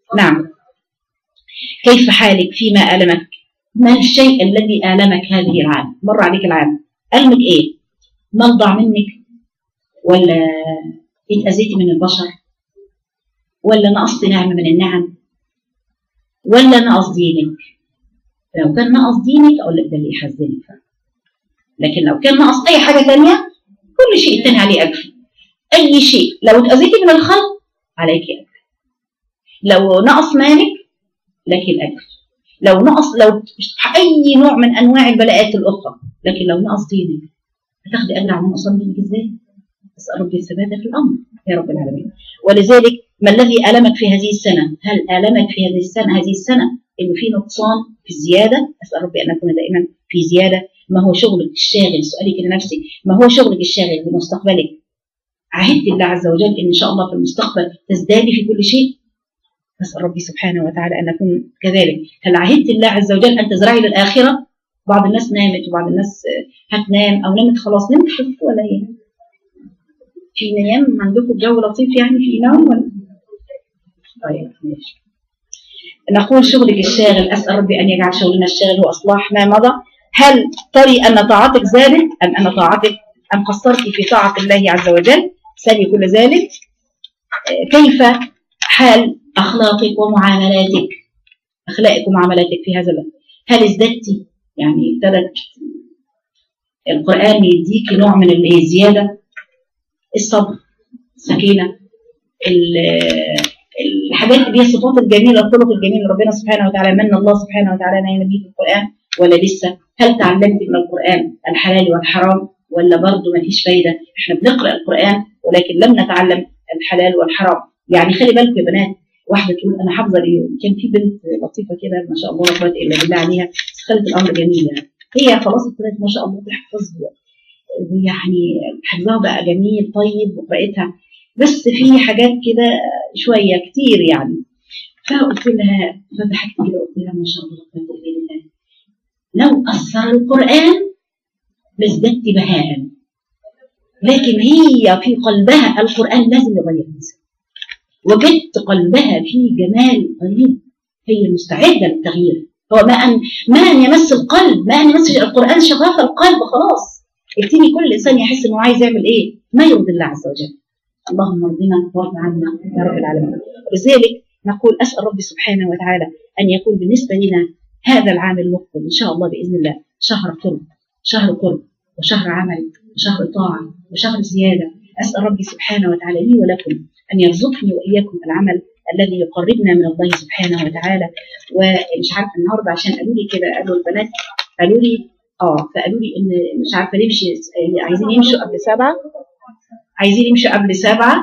نعم كيف حالك فيما ألمك ما الشيء الذي آلمك هذه العام مر عليك العام ألمك إيه ما ضاع منك ولا اتأذيتي من البشر ولا نقصت نعمة من النعم ولا نقص دينك لو كان نقص دينك أقول لك ده اللي يحزنك لكن لو كان نقص أي حاجة تانية كل شيء تاني عليه أجر أي شيء لو اتأذيتي من الخلق عليك أجر لو نقص مالك لك الأجر لو نقص لو أي نوع من أنواع البلاءات الأخرى لكن لو نقص دينك هتاخدي أجر على نقصان دينك إزاي؟ أسأل ربي الثبات في الأمر يا رب العالمين ولذلك ما الذي ألمك في هذه السنة؟ هل ألمك في هذه السنة هذه السنة إنه في نقصان في الزيادة؟ أسأل ربي أن أكون دائما في زيادة ما هو شغلك الشاغل سؤالك لنفسك ما هو شغلك الشاغل لمستقبلك عهدت الله عز وجل إن, إن شاء الله في المستقبل تزدادي في كل شيء نسأل ربي سبحانه وتعالى أن نكون كذلك هل عهدت الله عز وجل أن تزرعي للآخرة بعض الناس نامت وبعض الناس هتنام أو نامت خلاص نمت خفت ولا إيه في نيام عندكم جو لطيف يعني في نوم ولا طيب ماشي نقول شغلك الشاغل أسأل ربي أن يجعل شغلنا الشاغل هو إصلاح ما مضى هل تري أن طاعتك زادت أم أن طاعتك أم قصرت في طاعة الله عز وجل سالي كل ذلك كيف حال أخلاقك ومعاملاتك أخلاقك ومعاملاتك في هذا الوقت هل ازددت يعني ابتدت القرآن يديك نوع من الزيادة الصبر السكينة الحاجات اللي هي الصفات الجميلة الخلق الجميل ربنا سبحانه وتعالى من الله سبحانه وتعالى أن ينبيه في القرآن ولا لسه هل تعلمت من القرآن الحلال والحرام ولا برضه ما فيش فايدة احنا بنقرأ القرآن ولكن لم نتعلم الحلال والحرام يعني خلي بالكم يا بنات واحدة تقول أنا حافظة ليه كان في بنت لطيفة كده ما شاء الله لا قوة إلا بالله عليها بس خلت الأمر جميل يعني هي خلاص ابتدت ما شاء الله تحفظ ويعني حفظها بقى جميل طيب وقراءتها بس في حاجات كده شوية كتير يعني فقلت لها فضحكت كده قلت لها ما شاء الله لا قوة إلا بالله لو أثر القرآن لازددت بهاء لكن هي في قلبها القرآن لازم يغير الإنسان وجدت قلبها في جمال غريب هي مستعدة للتغيير هو ما أن ما أن يمس القلب ما أن يمس القرآن شغاف القلب خلاص ابتدي كل إنسان يحس إنه عايز يعمل إيه ما يرضي الله عز وجل اللهم ارضنا وارض عنا يا رب العالمين لذلك نقول أسأل ربي سبحانه وتعالى أن يكون بالنسبة لنا هذا العام المقبل إن شاء الله بإذن الله شهر قرب شهر قرب وشهر عمل وشهر طاعة وشهر زيادة أسأل ربي سبحانه وتعالى لي ولكم أن يرزقني وإياكم العمل الذي يقربنا من الله سبحانه وتعالى ومش عارفة النهاردة عشان قالوا لي كده قالوا البنات قالوا لي اه فقالوا لي ان مش عارفه نمشي عايزين يمشوا قبل سبعه عايزين يمشوا قبل سبعه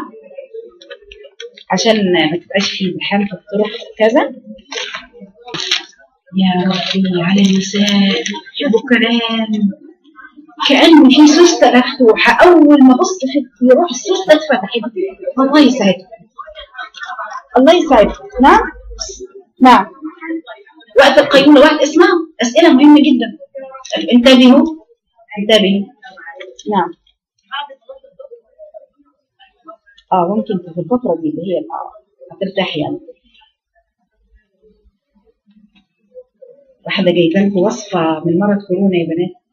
عشان ما تبقاش في زحام في الطرق كذا يا ربي على النساء يحبوا الكلام كأن في سوستة مفتوحة أول ما بص في يروح السوستة اتفتحت الله يسعدك الله يسعدك نعم نعم وقت القيلولة وقت اسمعوا أسئلة مهمة جدا انتبهوا انتبهوا نعم اه ممكن في الفترة دي اللي هي هترتاح يعني واحدة جايبه لكم وصفة من مرض كورونا يا بنات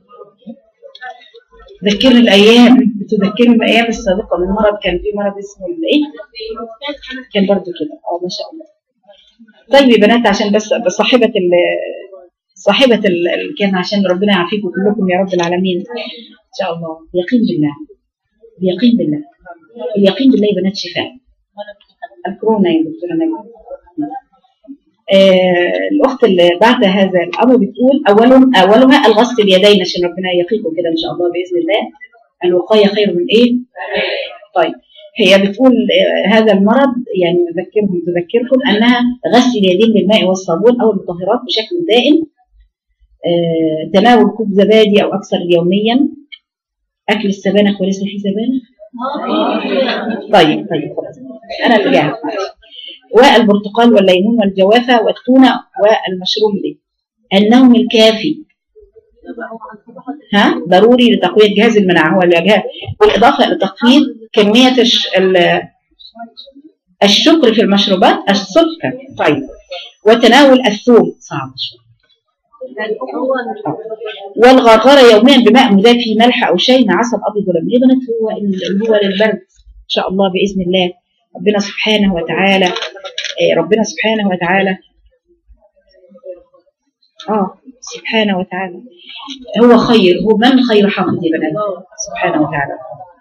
تذكرني الايام بتذكرني بالايام السابقه من مرض كان في مرض اسمه الايه كان برضو كده اه ما شاء الله طيب يا بنات عشان بس صاحبه ال صاحبه ال كان عشان ربنا يعافيكم كلكم يا رب العالمين ان شاء الله يقين بالله بيقين بالله اليقين بالله يا بنات شفاء الكورونا يا دكتوره نجم آه الاخت اللي بعد هذا الامر بتقول اولهم اولها الغسل اليدين عشان ربنا يقيكم كده ان شاء الله باذن الله الوقايه خير من ايه؟ طيب هي بتقول آه هذا المرض يعني نذكرهم تذكركم انها غسل اليدين بالماء والصابون او المطهرات بشكل دائم آه تناول كوب زبادي او اكثر يوميا اكل السبانخ وليس في سبانخ طيب طيب خلاص انا اللي جاهز والبرتقال والليمون والجوافة والتونة والمشروم دي النوم الكافي ها ضروري لتقوية جهاز المناعة هو الجهاز بالإضافة لتخفيض كمية الشكر في المشروبات السكر طيب وتناول الثوم صعب شوية والغرغرة يوميا بماء مذاب فيه ملح أو شيء مع عسل أبيض ولا يا بنات هو اللي هو للبرد إن شاء الله بإذن الله ربنا سبحانه وتعالى آه، ربنا سبحانه وتعالى اه سبحانه وتعالى هو خير هو من خير حافظ يا بنات سبحانه وتعالى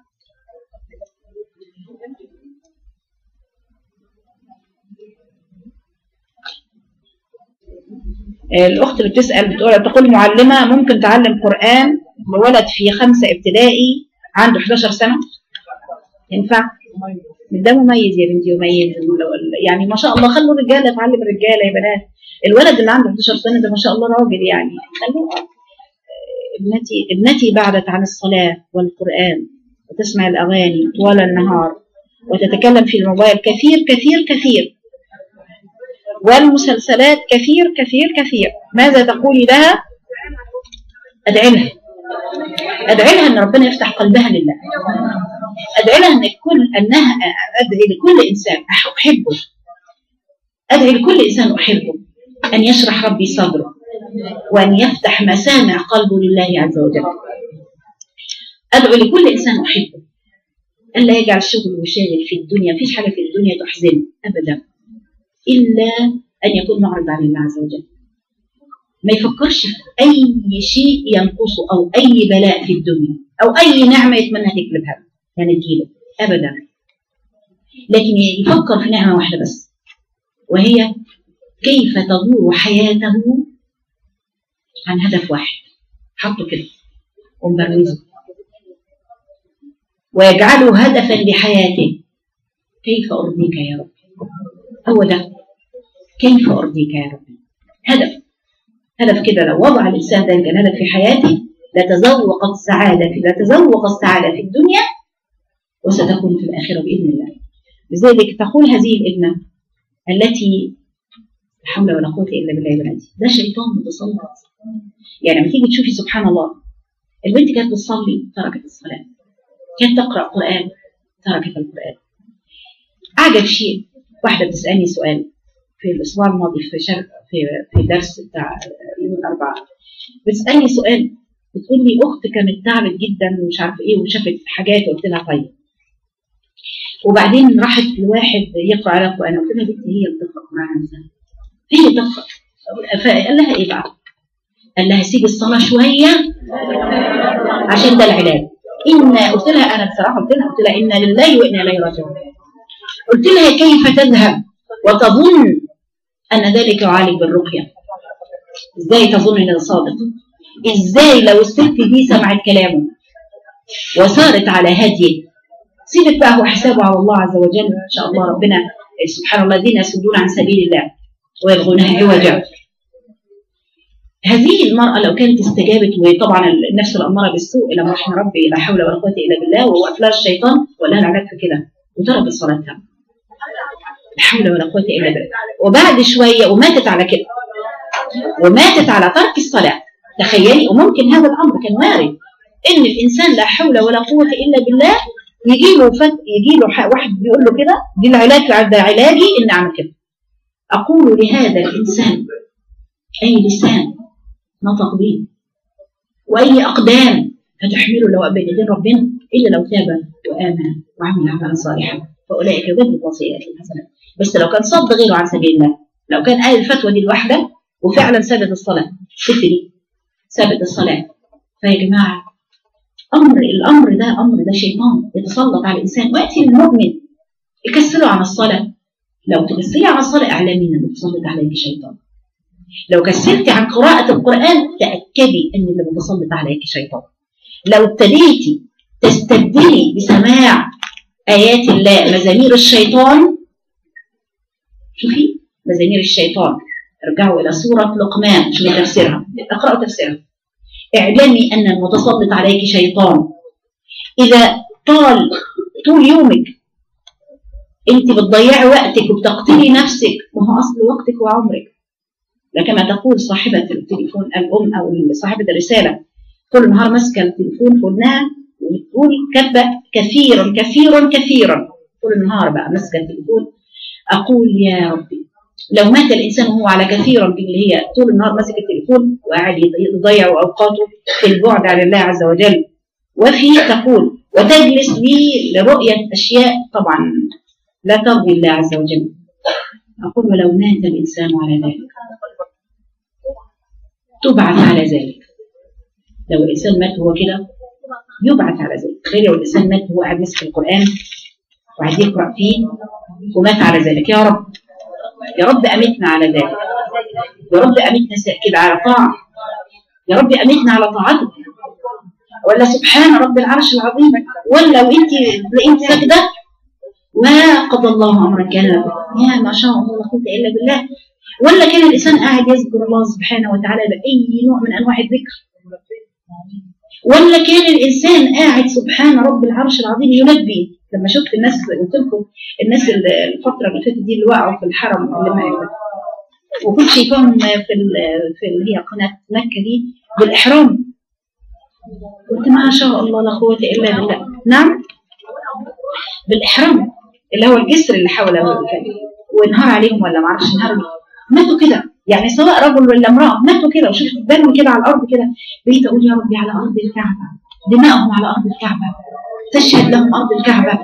الأخت اللي بتسأل بتقول تقول معلمة ممكن تعلم قرآن لولد في خمسة ابتدائي عنده 11 سنة ينفع؟ ده مميز يا بنتي مميز يعني ما شاء الله خلوا الرجالة تعلم الرجالة يا بنات الولد اللي عنده 11 سنة ده ما شاء الله راجل يعني خلوه ابنتي ابنتي بعدت عن الصلاة والقرآن وتسمع الأغاني طوال النهار وتتكلم في الموبايل كثير كثير كثير والمسلسلات كثير كثير كثير ماذا تقولي لها أدعي لها أدعي لها أن ربنا يفتح قلبها لله أدعي لها أن كل أنها أدعي لكل إنسان أحبه أدعي لكل إنسان أحبه أن يشرح ربي صدره وأن يفتح مسامع قلبه لله عز وجل أدعو لكل إنسان أحبه ألا يجعل شغل وشاغل في الدنيا فيش حاجة في الدنيا تحزن أبدا إلا أن يكون معرض عن الله عز وجل ما يفكرش في أي شيء ينقصه أو أي بلاء في الدنيا أو أي نعمة يتمنى تقلبها يعني تجيله أبدا لكن يفكر في نعمة واحدة بس وهي كيف تدور حياته عن هدف واحد حطه كده ومبروزه ويجعله هدفا لحياته كيف أرضيك يا رب هو ده كيف أرضيك يا رب هدف هدف كده لو وضع الإنسان ده كان هدف في حياته لتذوق السعادة لتذوق السعادة في الدنيا وستكون في الآخرة بإذن الله لذلك تقول هذه الابنة التي لا حول ولا قوة إلا بالله يا بناتي ده شيطان متسلط يعني لما تيجي تشوفي سبحان الله البنت كانت بتصلي تركت الصلاة كانت تقرأ قرآن تركت القرآن أعجب شيء واحدة بتسألني سؤال في الأسبوع الماضي في شر في في درس بتاع يوم الأربعاء بتسألني سؤال بتقول لي أخت كانت تعبت جدا ومش عارفة إيه وشافت حاجات قلت لها طيب وبعدين راحت لواحد يقرأ على القرآن قلت لها بنتي هي اللي بتقرأ قرآن نفسها هي تقرأ فقال لها إيه بقى؟ قال لها سيب الصلاة شوية عشان ده العلاج إن قلت لها أنا بصراحة قلت لها قلت لها إن لله وإنا إليه راجعون قلت لها كيف تذهب وتظن أن ذلك يعالج بالرقية إزاي تظن أن ده صادق إزاي لو الست دي سمعت كلامه وصارت على هديه سيبك بقى هو حسابه على الله عز وجل إن شاء الله ربنا سبحان الله الذين يصدون عن سبيل الله ويبغونها عوجا هذه المرأة لو كانت استجابت وطبعا النفس الأمارة بالسوء إلى رحم ربي لا حول ولا قوة إلا بالله ووقف لها الشيطان ولا العلاج في كده وتركت صلاتها لا حول ولا قوة إلا بالله وبعد شوية وماتت على كده وماتت على ترك الصلاة تخيلي وممكن هذا الأمر كان وارد إن الإنسان لا حول ولا قوة إلا بالله يجي له فت... يجي له واحد بيقول له كده دي العلاج ده علاجي إن أعمل كده أقول لهذا الإنسان أي لسان نطق به وأي أقدام هتحمله لو بين يدين ربنا إلا لو تاب وآمن وعمل عملا صالحا فأولئك يضل وصيات الحسنات بس لو كان صد غيره عن سبيل الله لو كان قال الفتوى دي الواحدة وفعلا سابت الصلاة الست دي سابت الصلاة فيا جماعة أمر الأمر ده أمر ده شيطان يتسلط على الإنسان ويأتي للمؤمن يكسله عن الصلاة لو تكسلي عن الصلاة اعلمي أن المتسلط عليك شيطان لو كسلتي عن قراءة القرآن تأكدي أن اللي متسلط عليك شيطان لو ابتديتي تستبدلي بسماع آيات الله مزامير الشيطان شوفي مزامير الشيطان ارجعوا إلى سورة لقمان شوفي تفسيرها اقرأوا تفسيرها اعلمي أن المتسلط عليك شيطان إذا طال طول يومك أنت بتضيعي وقتك وبتقتلي نفسك وهو أصل وقتك وعمرك لكما تقول صاحبة التليفون الأم أو صاحبة الرسالة طول النهار ماسكة التليفون في ودنها وبتقول كبة كثيرا كثيرا كثيرا طول النهار بقى ماسكة التليفون اقول يا ربي لو مات الانسان وهو على كثيرا اللي هي طول النهار ماسك التليفون وقاعد يضيع اوقاته في البعد عن الله عز وجل وفي تقول وتجلس لي لرؤيه اشياء طبعا لا ترضي الله عز وجل اقول ولو مات الانسان على ذلك تبعث على ذلك لو الانسان مات هو كده يبعث على ذلك تخيل لو الانسان مات وهو قاعد يمسك القران وقاعد يقرا فيه ومات على ذلك يا رب يا رب امتنا على ذلك يا رب امتنا كده على طاعه يا رب امتنا على طاعتك ولا سبحان رب العرش العظيم ولا وانت انت ساجده ما قضى الله امرا كان يا ما شاء الله لا قوه الا بالله ولا كان الانسان قاعد يذكر الله سبحانه وتعالى باي نوع من انواع الذكر ولا كان الانسان قاعد سبحان رب العرش العظيم يلبي لما شفت الناس قلت لكم الناس الفتره اللي فاتت دي اللي وقعوا في الحرم اللي ما وكنت شايفاهم في في اللي هي قناه مكه دي بالاحرام قلت ما شاء الله لا قوه الا بالله نعم بالاحرام اللي هو الجسر اللي حوله وانهار عليهم ولا ما اعرفش انهار ماتوا كده يعني سواء رجل ولا امراه ماتوا كده وشفت دم كده على الارض كده بقيت اقول يا ربي على ارض الكعبه دماءهم على ارض الكعبه تشهد لهم ارض الكعبه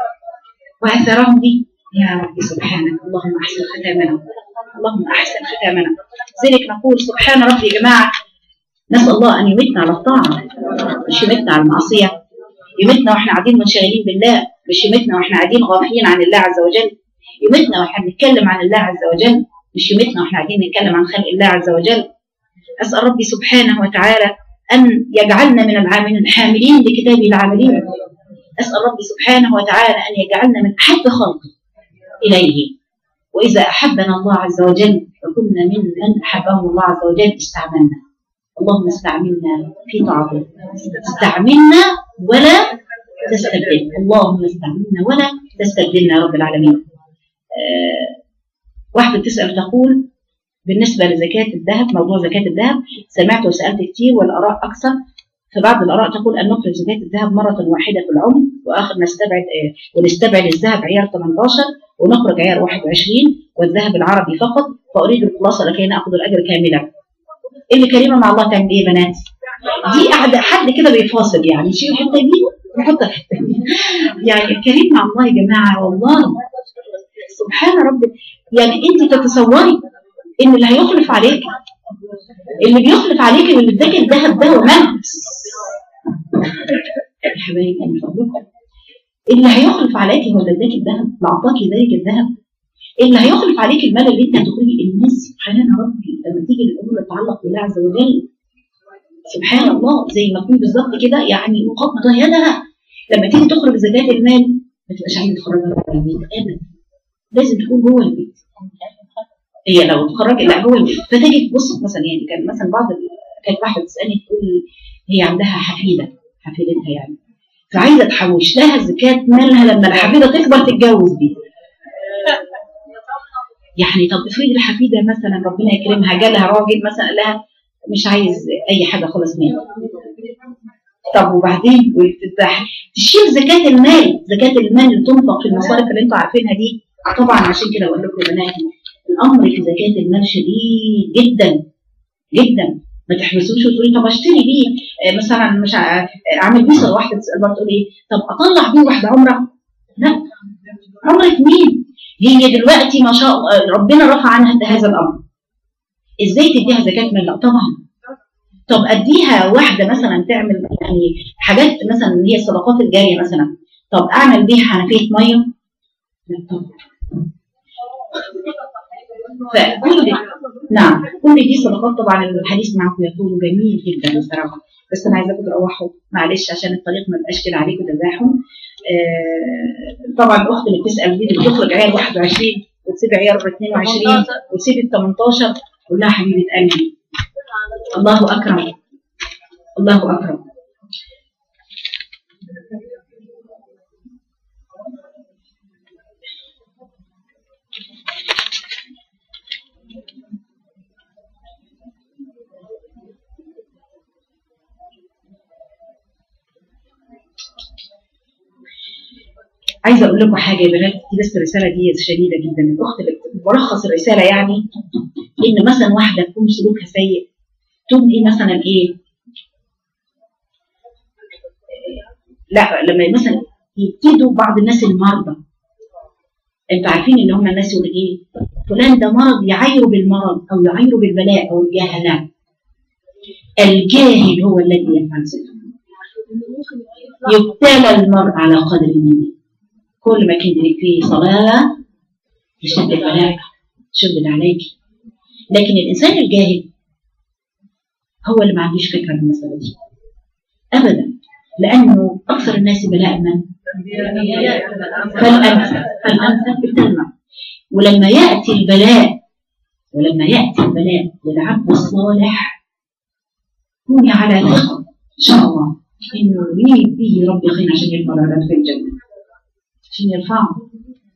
واثرهم دي يا ربي سبحانك اللهم احسن ختامنا اللهم احسن ختامنا لذلك نقول سبحان ربي يا جماعه نسال الله ان يمتنا على الطاعه مش يمتنا على المعصيه يمتنا واحنا قاعدين منشغلين بالله مش يمتنا واحنا قاعدين غافلين عن الله عز وجل يمتنا واحنا بنتكلم عن الله عز وجل مش يمتنا واحنا قاعدين نتكلم عن خلق الله عز وجل اسال ربي سبحانه وتعالى ان يجعلنا من العاملين الحاملين لكتابه العاملين اسال ربي سبحانه وتعالى ان يجعلنا من احب خلقه اليه واذا احبنا الله عز وجل فكنا من من احبهم الله عز وجل استعملنا اللهم استعملنا في طاعتك استعملنا ولا تستبدل اللهم استعملنا ولا تستبدلنا يا رب العالمين آه واحدة بتسأل تقول بالنسبة لزكاة الذهب موضوع زكاة الذهب سمعت وسألت كتير والآراء أكثر فبعض الآراء تقول أن نخرج زكاة الذهب مرة واحدة في العمر وآخر نستبعد آه ونستبعد الذهب عيار 18 ونخرج عيار 21 والذهب العربي فقط فأريد الخلاصة لكي نأخذ الأجر كاملا اللي كريمة مع الله تعمل إيه يا بنات؟ دي قاعدة حد كده بيفاصل يعني شيل الحتة دي وحط الحتة دي يعني الكريم مع الله يا جماعة والله سبحان ربي يعني انت تتصوري ان اللي هيخلف عليك اللي بيخلف عليك اللي اداك الذهب ده ومات يا حبايبي من فضلكم اللي هيخلف عليك هو اللي اداك الذهب اللي اعطاكي ذلك الذهب اللي هيخلف عليك المال اللي انت هتخرجي الناس سبحان ربي لما تيجي الامور تتعلق بالله عز وجل سبحان الله زي ما تكون بالظبط كده يعني مقابضه يدها لما تيجي تخرج زكاه المال ما تبقاش عايزه تخرجها بره البيت ابدا لازم تكون جوه البيت هي لو اتخرجت لا جوه البيت فتجي تبص مثلا يعني كان مثلا بعض كانت واحده بتسالني تقول هي عندها حفيده حفيدتها يعني فعايزه تحوش لها زكاه مالها لما الحفيده تكبر تتجوز بيها يعني طب افرضي الحفيده مثلا ربنا يكرمها جالها راجل مثلا لها مش عايز اي حاجه خالص منها طب وبعدين تشيل زكاه المال زكاه المال اللي تنفق في المصارف اللي انتوا عارفينها دي طبعا عشان كده اقول لكم يا بنات الامر في زكاه المال شديد جدا جدا ما تحبسوش وتقولي طب اشتري بيه آه مثلا مش اعمل بيه صلاه واحده تسال برضه تقول ايه طب اطلع بيه واحده عمره لا عمره مين هي دلوقتي ما شاء الله ربنا رفع عنها هذا الامر ازاي تديها زكاه مال لا طبعا طب اديها واحده مثلا تعمل يعني حاجات مثلا هي الصدقات الجاريه مثلا طب اعمل بيها حنفيه ميه لا طبعا فكل دي نعم كل دي صدقات طبعا الحديث معكم يطول جميل جدا بصراحه بس انا عايزاكم تروحوا معلش عشان الطريق ما يبقاش كده عليكم تزاحم آه طبعا الاخت اللي بتسال دي اللي بتخرج عيار 21 وتسيب عيار 22 وتسيب ال 18 قول لها حبيبه قلبي الله اكرم الله اكرم عايزه اقول لكم حاجه يا بنات دي بس الرساله دي شديده جدا الاخت اللي ملخص الرساله يعني ان مثلا واحده تكون سلوكها سيء تقوم ايه مثلا ايه لا لما مثلا يبتدوا بعض الناس المرضى انتوا عارفين ان هم الناس يقول ايه فلان ده مرض يعايروا بالمرض او يعايروا بالبلاء او الجهل الجاهل هو الذي يفعل ذلك يبتلى المرء على قدر دينه كل ما كان فيه صلاة يشد البلاء شدد عليك لكن الإنسان الجاهل هو اللي ما عندوش فكرة بالمسألة دي أبدا لأنه أكثر الناس بلاء من؟ فالأمثل فالأمثل بالتلمع ولما يأتي البلاء ولما يأتي البلاء للعبد الصالح كوني على ثقة إن شاء الله إنه يريد به ربي خير عشان يرفع العباد في الجنة عشان يرفعه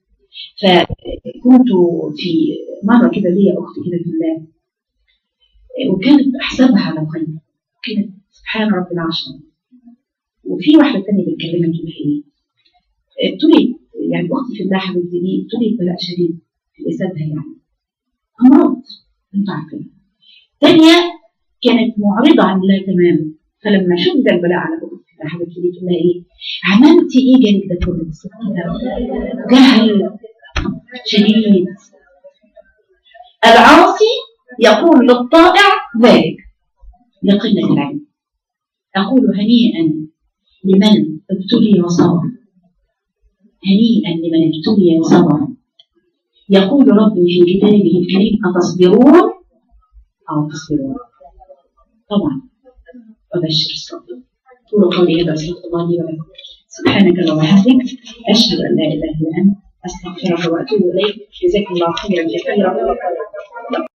فكنت في مرة كده ليا أخت كده في الله وكانت أحسبها على خير كانت سبحان رب العرش وفي واحدة تانية بتكلمها تقول إيه ابتليت يعني أختي في الله حبيبتي دي ابتليت بلاء شديد في جسدها يعني أمراض أنتوا عارفين تانية كانت معرضة عن الله تماما فلما شد البلاء على أختي في الله حبيبتي دي تقول لها إيه عملتي إيه جانب ده كله جهل شديد العاصي يقول للطائع ذلك لقلة العلم أقول هنيئا لمن ابتلي وصبر هنيئا لمن ابتلي وصبر يقول ربي في كتابه الكريم أتصبرون أو تصبرون طبعا وبشر الصبر طول قولي هذا صدق الله لي ولكم سبحانك اللهم وبحمدك أشهد أن لا إله إلا أنت أستغفرك وأتوب إليك جزاك الله خيرا كثيرا